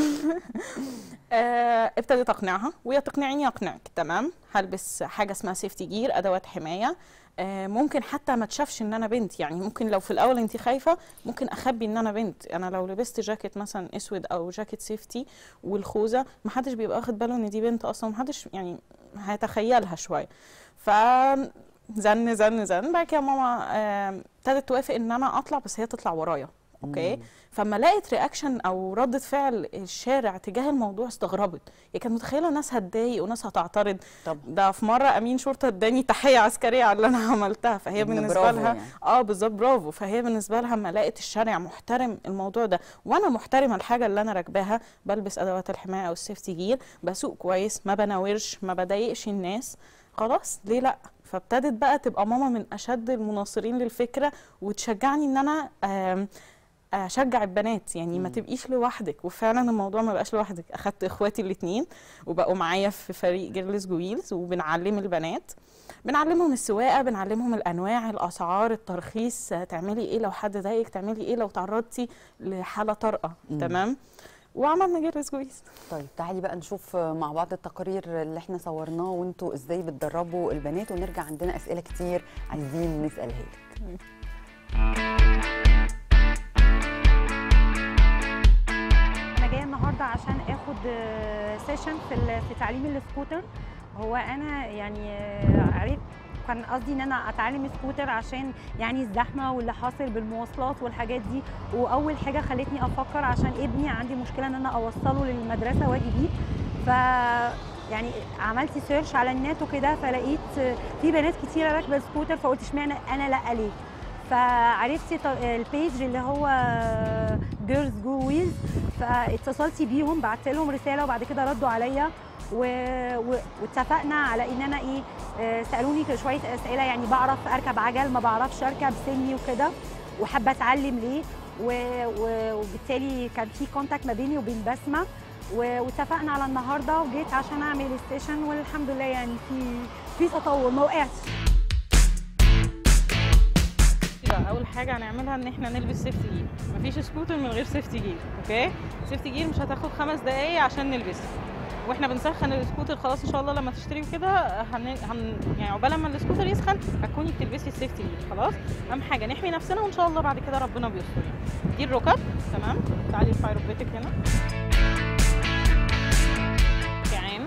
آه، ابتديت اقنعها وهي تقنعني يا اقنعك تمام هلبس حاجه اسمها سيفتي جير ادوات حمايه آه، ممكن حتى ما تشافش ان انا بنت يعني ممكن لو في الاول انت خايفه ممكن اخبي ان انا بنت انا لو لبست جاكيت مثلا اسود او جاكيت سيفتي والخوذه محدش بيبقى واخد باله ان دي بنت اصلا محدش يعني هيتخيلها شويه ف زن زن زن بعد كده ماما آم، ابتدت توافق ان انا اطلع بس هي تطلع ورايا اوكي مم. فما لقيت رياكشن او ردة فعل الشارع تجاه الموضوع استغربت هي كانت متخيله ناس هتضايق وناس هتعترض طب ده في مره امين شرطه اداني تحيه عسكريه على اللي انا عملتها فهي إن بالنسبه برافو لها يعني. اه بالظبط برافو فهي بالنسبه لها ما لقيت الشارع محترم الموضوع ده وانا محترمه الحاجه اللي انا راكباها بلبس ادوات الحمايه او السيفتي جير بسوق كويس ما بناورش ما بضايقش الناس خلاص ليه لا فابتدت بقى تبقى ماما من اشد المناصرين للفكره وتشجعني ان انا آم، اشجع البنات يعني ما تبقيش لوحدك وفعلا الموضوع ما بقاش لوحدك اخدت اخواتي الاثنين وبقوا معايا في فريق جيرلز جويلز وبنعلم البنات بنعلمهم السواقه بنعلمهم الانواع الاسعار الترخيص آه، تعملي ايه لو حد ضايقك تعملي ايه لو تعرضتي لحاله طارئه مم. تمام وعملنا جيرلز جويلز طيب تعالي بقى نشوف مع بعض التقارير اللي احنا صورناه وانتوا ازاي بتدربوا البنات ونرجع عندنا اسئله كتير عايزين نسالها لك انا جايه النهارده عشان اخد سيشن في ال- في تعليم السكوتر هو انا يعني آه، عرفت كان قصدي ان انا اتعلم سكوتر عشان يعني الزحمه واللي حاصل بالمواصلات والحاجات دي واول حاجه خلتني افكر عشان ابني عندي مشكله ان انا اوصله للمدرسه واجي بيه ف يعني عملت سيرش على النت وكده فلقيت في بنات كتيره راكبه سكوتر فقلت اشمعنى انا لا ليه فعرفت ط- البيج اللي هو جيرلز جو ويلز فاتصلت بيهم بعت لهم رساله وبعد كده ردوا عليا و- و- واتفقنا على ان انا ايه آه، سالوني كده شويه اسئله يعني بعرف اركب عجل ما بعرفش اركب سني وكده وحابه اتعلم ليه و- و- وبالتالي كان في كونتاكت ما بيني وبين بسمه و- واتفقنا على النهارده وجيت عشان اعمل السيشن والحمد لله يعني في في تطور ما وقعتش يبقى اول حاجه هنعملها ان احنا نلبس سيفتي جير مفيش سكوتر من غير سيفتي جير اوكي سيفتي جير مش هتاخد خمس دقايق عشان نلبسها واحنا بنسخن السكوتر خلاص ان شاء الله لما تشتري كده هن... هن... يعني عقبال ما السكوتر يسخن هتكوني بتلبسي السيفتي جير خلاص اهم حاجه نحمي نفسنا وان شاء الله بعد كده ربنا بيستر يعني. دي الركب تمام تعالي ارفعي ركبتك هنا كعين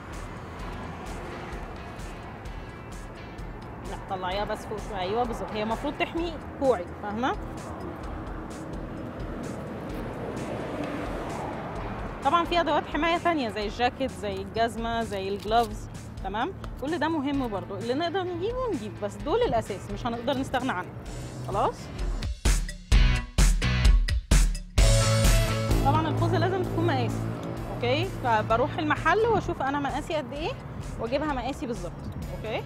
لا طلعيها بس فوق شويه ايوه بالظبط هي المفروض تحمي كوعك فاهمه طبعا في ادوات حمايه ثانيه زي الجاكيت زي الجزمه زي الجلوفز تمام كل ده مهم برضو اللي نقدر نجيبه نجيب بس دول الاساس مش هنقدر نستغنى عنهم خلاص طبعا الخوذه لازم تكون مقاسي اوكي فبروح المحل واشوف انا مقاسي قد ايه واجيبها مقاسي بالظبط اوكي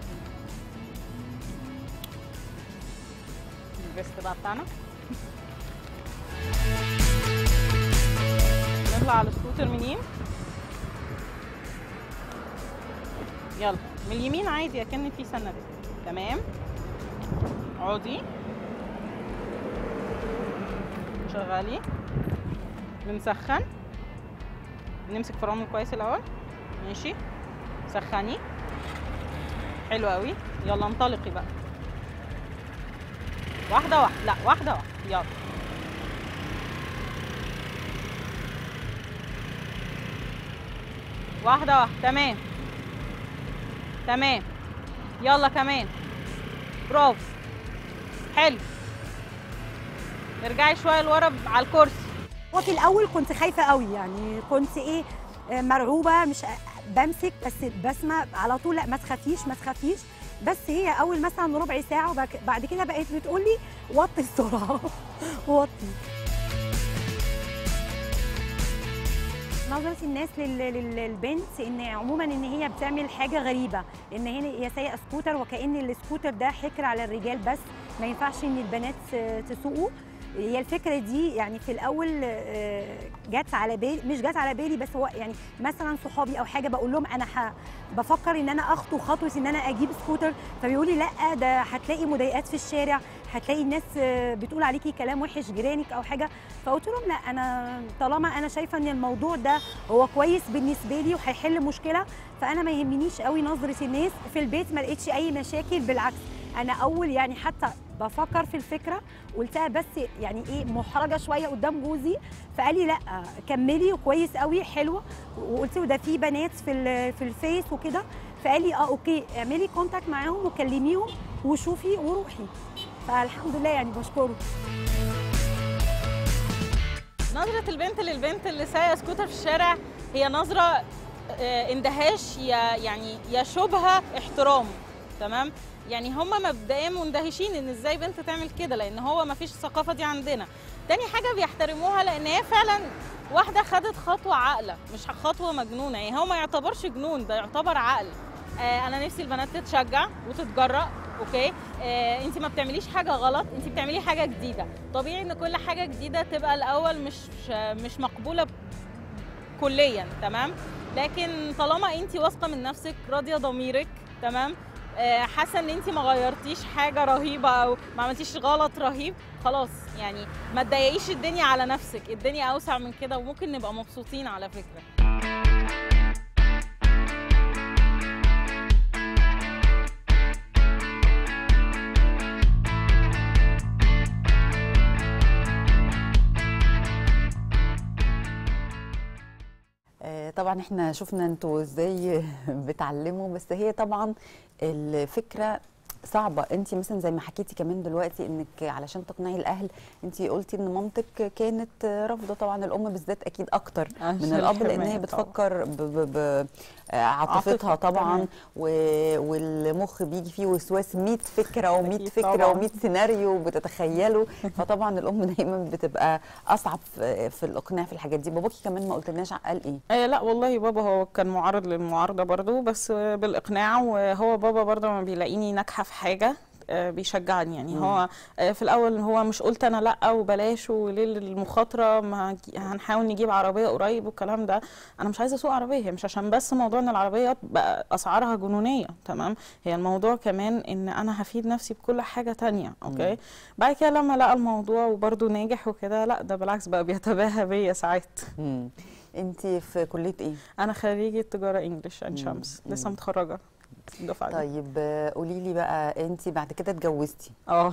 الفيست بقى بتاعنا نطلع على السكوتر منين يلا من اليمين عادي اكن في سنه تمام اقعدي شغالي بنسخن نمسك فرامل كويس الاول ماشي سخني حلو قوي يلا انطلقي بقى واحده واحده لا واحده واحده يلا واحده واحده تمام تمام يلا كمان برافو حلو ارجعي شويه لورا على الكرسي وفي الاول كنت خايفه قوي يعني كنت ايه آه، مرعوبه مش بمسك بس بسمه على طول لا ما تخافيش ما تخافيش بس هي اول مثلا ربع ساعه وبعد- بعد كده بقت بتقول لي وطي السرعه وطي نظرة الناس لل- لل- للبنت ان عموما ان هي بتعمل حاجة غريبة ان هي هي سايقة سكوتر وكأن السكوتر ده حكر على الرجال بس ما ينفعش ان البنات آه، تسوقه هي الفكرة دي يعني في الأول آه، جت على بالي مش جت على بالي بس هو يعني مثلا صحابي أو حاجة بقول لهم أنا ح- بفكر إن أنا أخطو خطوة إن أنا أجيب سكوتر فبيقولي لأ ده هتلاقي مضايقات في الشارع هتلاقي الناس آه، بتقول عليكي كلام وحش جيرانك أو حاجة فقلت لهم لا أنا طالما أنا شايفة إن الموضوع ده هو كويس بالنسبة لي وهيحل مشكلة فأنا ما يهمنيش قوي نظرة الناس في البيت ما لقيتش أي مشاكل بالعكس انا اول يعني حتى بفكر في الفكره قلتها بس يعني ايه محرجه شويه قدام جوزي فقال لي لا كملي وكويس قوي حلوه وقلت له ده في بنات في ال- في الفيس وكده فقال لي اه اوكي اعملي كونتاكت معاهم وكلميهم وشوفي وروحي فالحمد لله يعني بشكره نظرة البنت للبنت اللي سايقة سكوتر في الشارع هي نظرة آه، اندهاش يا يعني يا شبهة احترام تمام يعني هم مبدئيا مندهشين ان ازاي بنت تعمل كده لان هو ما فيش الثقافة دي عندنا تاني حاجة بيحترموها لان هي فعلا واحدة خدت خطوة عاقلة مش خطوة مجنونة يعني هو ما يعتبرش جنون ده يعتبر عقل آه انا نفسي البنات تتشجع وتتجرأ اوكي آه انت ما بتعمليش حاجه غلط انت بتعملي حاجه جديده طبيعي ان كل حاجه جديده تبقى الاول مش مش مقبوله كليا تمام لكن طالما انت واثقه من نفسك راضيه ضميرك تمام آه، حاسه ان انت ما غيرتيش حاجه رهيبه او ما عملتيش غلط رهيب خلاص يعني ما تضايقيش الدنيا على نفسك الدنيا اوسع من كده وممكن نبقى مبسوطين على فكره آه، طبعا احنا شفنا انتوا ازاي بتعلموا بس هي طبعا الفكره صعبة انت مثلا زي ما حكيتي كمان دلوقتي انك علشان تقنعي الاهل انت قلتي ان مامتك كانت رافضة طبعا الام بالذات اكيد اكتر من عشان الاب لان الحماية هي طبعاً. بتفكر ب- ب- ب- آه، عاطفتها عاطفة، طبعا تمام. و- والمخ بيجي فيه وسواس 100 فكرة و100 أكيد فكرة طبعاً. و100 سيناريو بتتخيله فطبعا الام دايما بتبقى اصعب في في الاقناع في الحاجات دي باباكي كمان ما قلتلناش قال ايه آه لا والله بابا هو كان معرض للمعارضة برضو بس آه، بالإقناع وهو بابا برضو لما بيلاقيني ناجحة في حاجة آه، بيشجعني يعني مم. هو آه، في الأول هو مش قلت أنا لأ وبلاش وليه المخاطرة ما ج- هنحاول نجيب عربية قريب والكلام ده أنا مش عايزة أسوق عربية هي مش عشان بس موضوع إن العربيات بقى أسعارها جنونية تمام هي الموضوع كمان إن أنا هفيد نفسي بكل حاجة تانية أوكي مم. بعد كده لما لقى الموضوع وبرضو ناجح وكده لا ده بالعكس بقى بيتباهى بيا ساعات انت في كليه ايه انا خريجه تجاره انجلش عين مم. شمس مم. لسه متخرجه الدفعه دي طيب قولي لي بقى انت بعد كده اتجوزتي اه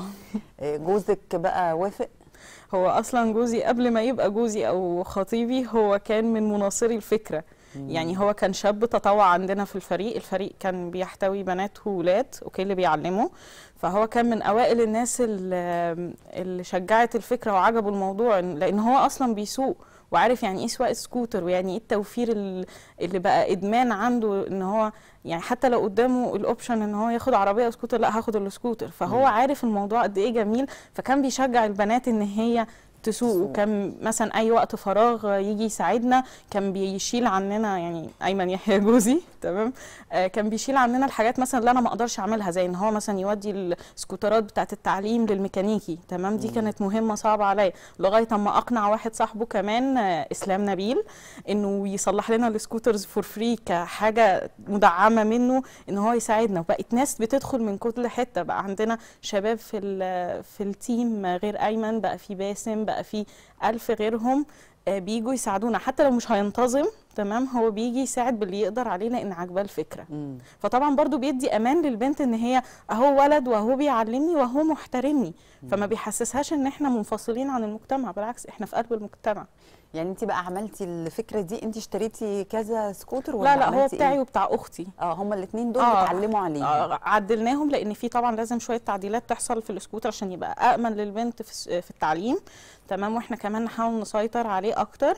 جوزك بقى وافق هو اصلا جوزي قبل ما يبقى جوزي او خطيبي هو كان من مناصري الفكره يعني هو كان شاب تطوع عندنا في الفريق الفريق كان بيحتوي بنات وولاد اوكي اللي بيعلموا فهو كان من اوائل الناس اللي, اللي شجعت الفكره وعجبه الموضوع لان هو اصلا بيسوق وعارف يعني ايه سواقه سكوتر ويعني ايه التوفير ال- اللي بقى ادمان عنده ان هو يعني حتى لو قدامه الاوبشن ان هو ياخد عربيه او سكوتر لا هاخد السكوتر فهو مم. عارف الموضوع قد ايه جميل فكان بيشجع البنات ان هي تسوق وكان مثلا اي وقت فراغ يجي يساعدنا كان بيشيل عننا يعني ايمن يحيى جوزي تمام آه كان بيشيل عننا الحاجات مثلا اللي انا ما اقدرش اعملها زي ان هو مثلا يودي السكوترات بتاعه التعليم للميكانيكي تمام دي مم. كانت مهمه صعبه عليا لغايه اما اقنع واحد صاحبه كمان آه اسلام نبيل انه يصلح لنا السكوترز فور فري كحاجه مدعمه منه ان هو يساعدنا وبقت ناس بتدخل من كل حته بقى عندنا شباب في ال- في التيم غير ايمن بقى في باسم بقى في الف غيرهم آه، بيجوا يساعدونا حتى لو مش هينتظم تمام هو بيجي يساعد باللي يقدر عليه لان عاجباه الفكره مم. فطبعا برضو بيدي امان للبنت ان هي اهو ولد وهو بيعلمني وهو محترمني فما بيحسسهاش ان احنا منفصلين عن المجتمع بالعكس احنا في قلب المجتمع يعني انت بقى عملتي الفكره دي انت اشتريتي كذا سكوتر ولا لا لا هو عملتي بتاعي إيه؟ وبتاع اختي اه هما الاثنين دول آه، بتعلموا عليهم آه، عدلناهم لان في طبعا لازم شويه تعديلات تحصل في السكوتر عشان يبقى امن للبنت في الس- في التعليم تمام واحنا كمان نحاول نسيطر عليه اكتر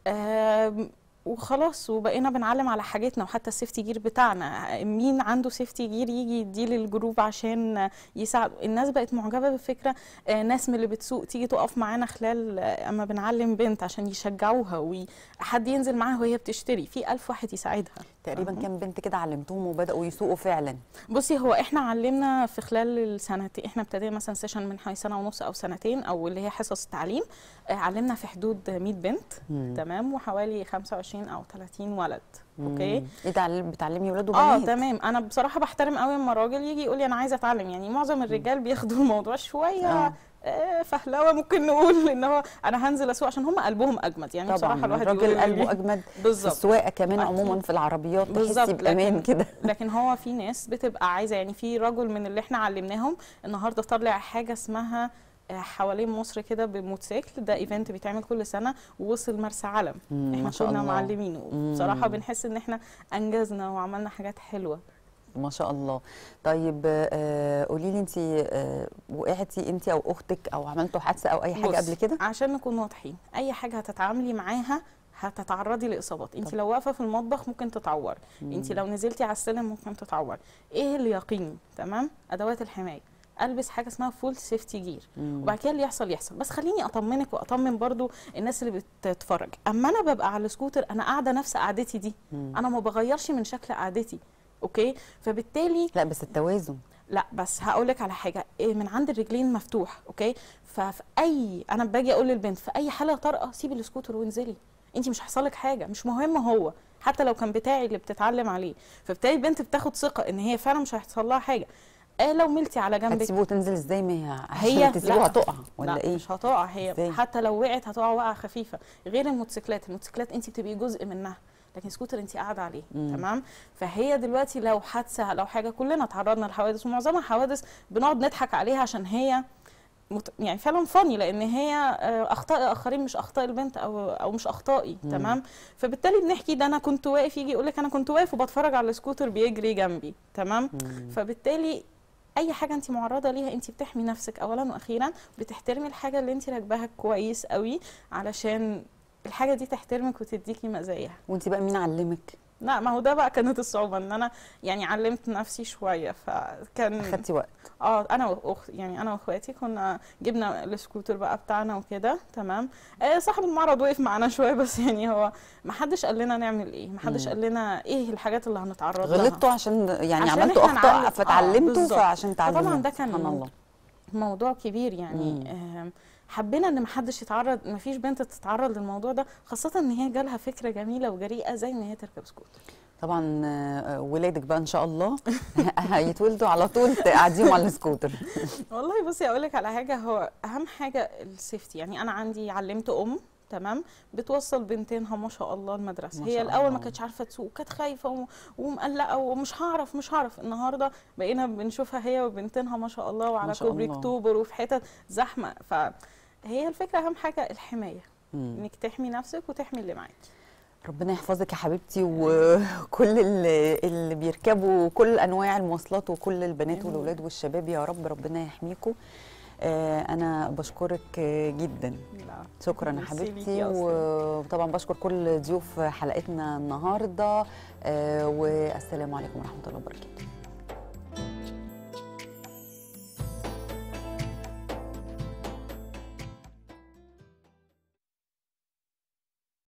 آم، وخلاص وبقينا بنعلم على حاجتنا وحتى السيفتي جير بتاعنا مين عنده سيفتي جير يجي يديه للجروب عشان يساعد الناس بقت معجبه بالفكره آه، ناس من اللي بتسوق تيجي تقف معانا خلال آه، اما بنعلم بنت عشان يشجعوها وحد ينزل معاها وهي بتشتري في ألف واحد يساعدها تقريبا كام بنت كده علمتهم وبداوا يسوقوا فعلا بصي هو احنا علمنا في خلال السنتين احنا ابتدينا مثلا سيشن من حوالي سنه ونص او سنتين او اللي هي حصص تعليم آه، علمنا في حدود 100 بنت مم. تمام وحوالي 25 او 30 ولد اوكي مم. ايه تعلم بتعلمي ولاد اه وبنات تمام انا بصراحه بحترم قوي لما راجل يجي يقول لي انا عايزه اتعلم يعني معظم الرجال بياخدوا الموضوع شويه آه. آه، فهلوه ممكن نقول ان هو انا هنزل اسوق عشان هم قلبهم اجمد يعني طبعا بصراحه الواحد الراجل يقول قلبه لي- اجمد في بالظبط السواقه كمان أكيد. عموما في العربيات تحسي بالظبط بامان لكن- كده لكن هو في ناس بتبقى عايزه يعني في رجل من اللي احنا علمناهم النهارده طلع حاجه اسمها آه، حوالين مصر كده بموتوسيكل ده ايفنت بيتعمل كل سنه ووصل مرسى علم مم، ما احنا شاء كنا الله. معلمينه مم. بصراحه بنحس ان احنا انجزنا وعملنا حاجات حلوه ما شاء الله طيب آه، قولي لي انت آه، وقعتي انت او اختك او عملتوا حادثه او اي حاجه بصي، قبل كده عشان نكون واضحين اي حاجه هتتعاملي معاها هتتعرضي لاصابات انت لو واقفه في المطبخ ممكن تتعوري مم. انت لو نزلتي على السلم ممكن تتعوري ايه اللي يقيني تمام ادوات الحمايه البس حاجه اسمها فول سيفتي جير مم. وبعد كده اللي يحصل يحصل بس خليني اطمنك واطمن برضو الناس اللي بتتفرج اما انا ببقى على السكوتر انا قاعده نفس قعدتي دي مم. انا ما بغيرش من شكل قعدتي اوكي فبالتالي لا بس التوازن لا بس هقول لك على حاجه إيه من عند الرجلين مفتوح اوكي ففي اي انا باجي اقول للبنت في اي حاله طارئه سيبي السكوتر وانزلي انت مش هيحصل لك حاجه مش مهم هو حتى لو كان بتاعي اللي بتتعلم عليه فبالتالي البنت بتاخد ثقه ان هي فعلا مش هيحصل لها حاجه آه لو ملتي على جنبك هتسيبوه تنزل ازاي ما هي هي عشان تسيبوها لا. هتقع ولا لا ايه مش هتقع هي إزاي؟ حتى لو وقعت هتقع وقعه خفيفه غير الموتوسيكلات الموتوسيكلات انت بتبقي جزء منها لكن سكوتر انت قاعده عليه مم. تمام فهي دلوقتي لو حادثه لو حاجه كلنا تعرضنا لحوادث ومعظمها حوادث بنقعد نضحك عليها عشان هي مت... يعني فعلا فاني لان هي آه، اخطاء اخرين مش اخطاء البنت او او مش اخطائي مم. تمام فبالتالي بنحكي ده انا كنت واقف يجي يقول لك انا كنت واقف وبتفرج على السكوتر بيجري جنبي تمام مم. فبالتالي اي حاجه انت معرضه ليها انت بتحمي نفسك اولا واخيرا بتحترمي الحاجه اللي انت راكباها كويس قوي علشان الحاجه دي تحترمك وتديكي مزاياها وانت بقى مين علمك لا ما هو ده بقى كانت الصعوبه ان انا يعني علمت نفسي شويه فكان اخدتي وقت اه انا واخت يعني انا واخواتي كنا جبنا السكوتر بقى بتاعنا وكده تمام آه صاحب المعرض وقف معانا شويه بس يعني هو ما حدش قال لنا نعمل ايه ما حدش مم. قال لنا ايه الحاجات اللي هنتعرض لها غلطتوا عشان يعني عشان عملتوا إحنا اخطاء نعلم- آه، فتعلمتوا بالظبط. فعشان تعلموا فطبعا ده كان سبحان الله موضوع كبير يعني آم، حبينا ان محدش يتعرض مفيش بنت تتعرض للموضوع ده خاصه ان هي جالها فكره جميله وجريئه زي ان هي تركب سكوتر طبعا آه، ولادك بقى ان شاء الله هيتولدوا على طول تقعديهم على السكوتر والله بصي اقول لك على حاجه هو اهم حاجه السيفتي يعني انا عندي علمت ام تمام بتوصل بنتينها ما شاء الله المدرسه ما هي شاء الاول ما الله. كانتش عارفه تسوق وكانت خايفه و- ومقلقه ومش هعرف مش هعرف النهارده بقينا بنشوفها هي وبنتينها ما شاء الله وعلى شاء كوبري الله. اكتوبر وفي حتت زحمه فهي الفكره اهم حاجه الحمايه مم. انك تحمي نفسك وتحمي اللي معاكي ربنا يحفظك يا حبيبتي وكل اللي, اللي بيركبوا كل انواع المواصلات وكل البنات آمين. والولاد والشباب يا رب ربنا يحميكم آه، انا بشكرك آه، جدا لا. شكرا يا ميرسي حبيبتي ليكي أصلاً. وطبعا بشكر كل ضيوف حلقتنا النهارده آه، والسلام عليكم ورحمه الله وبركاته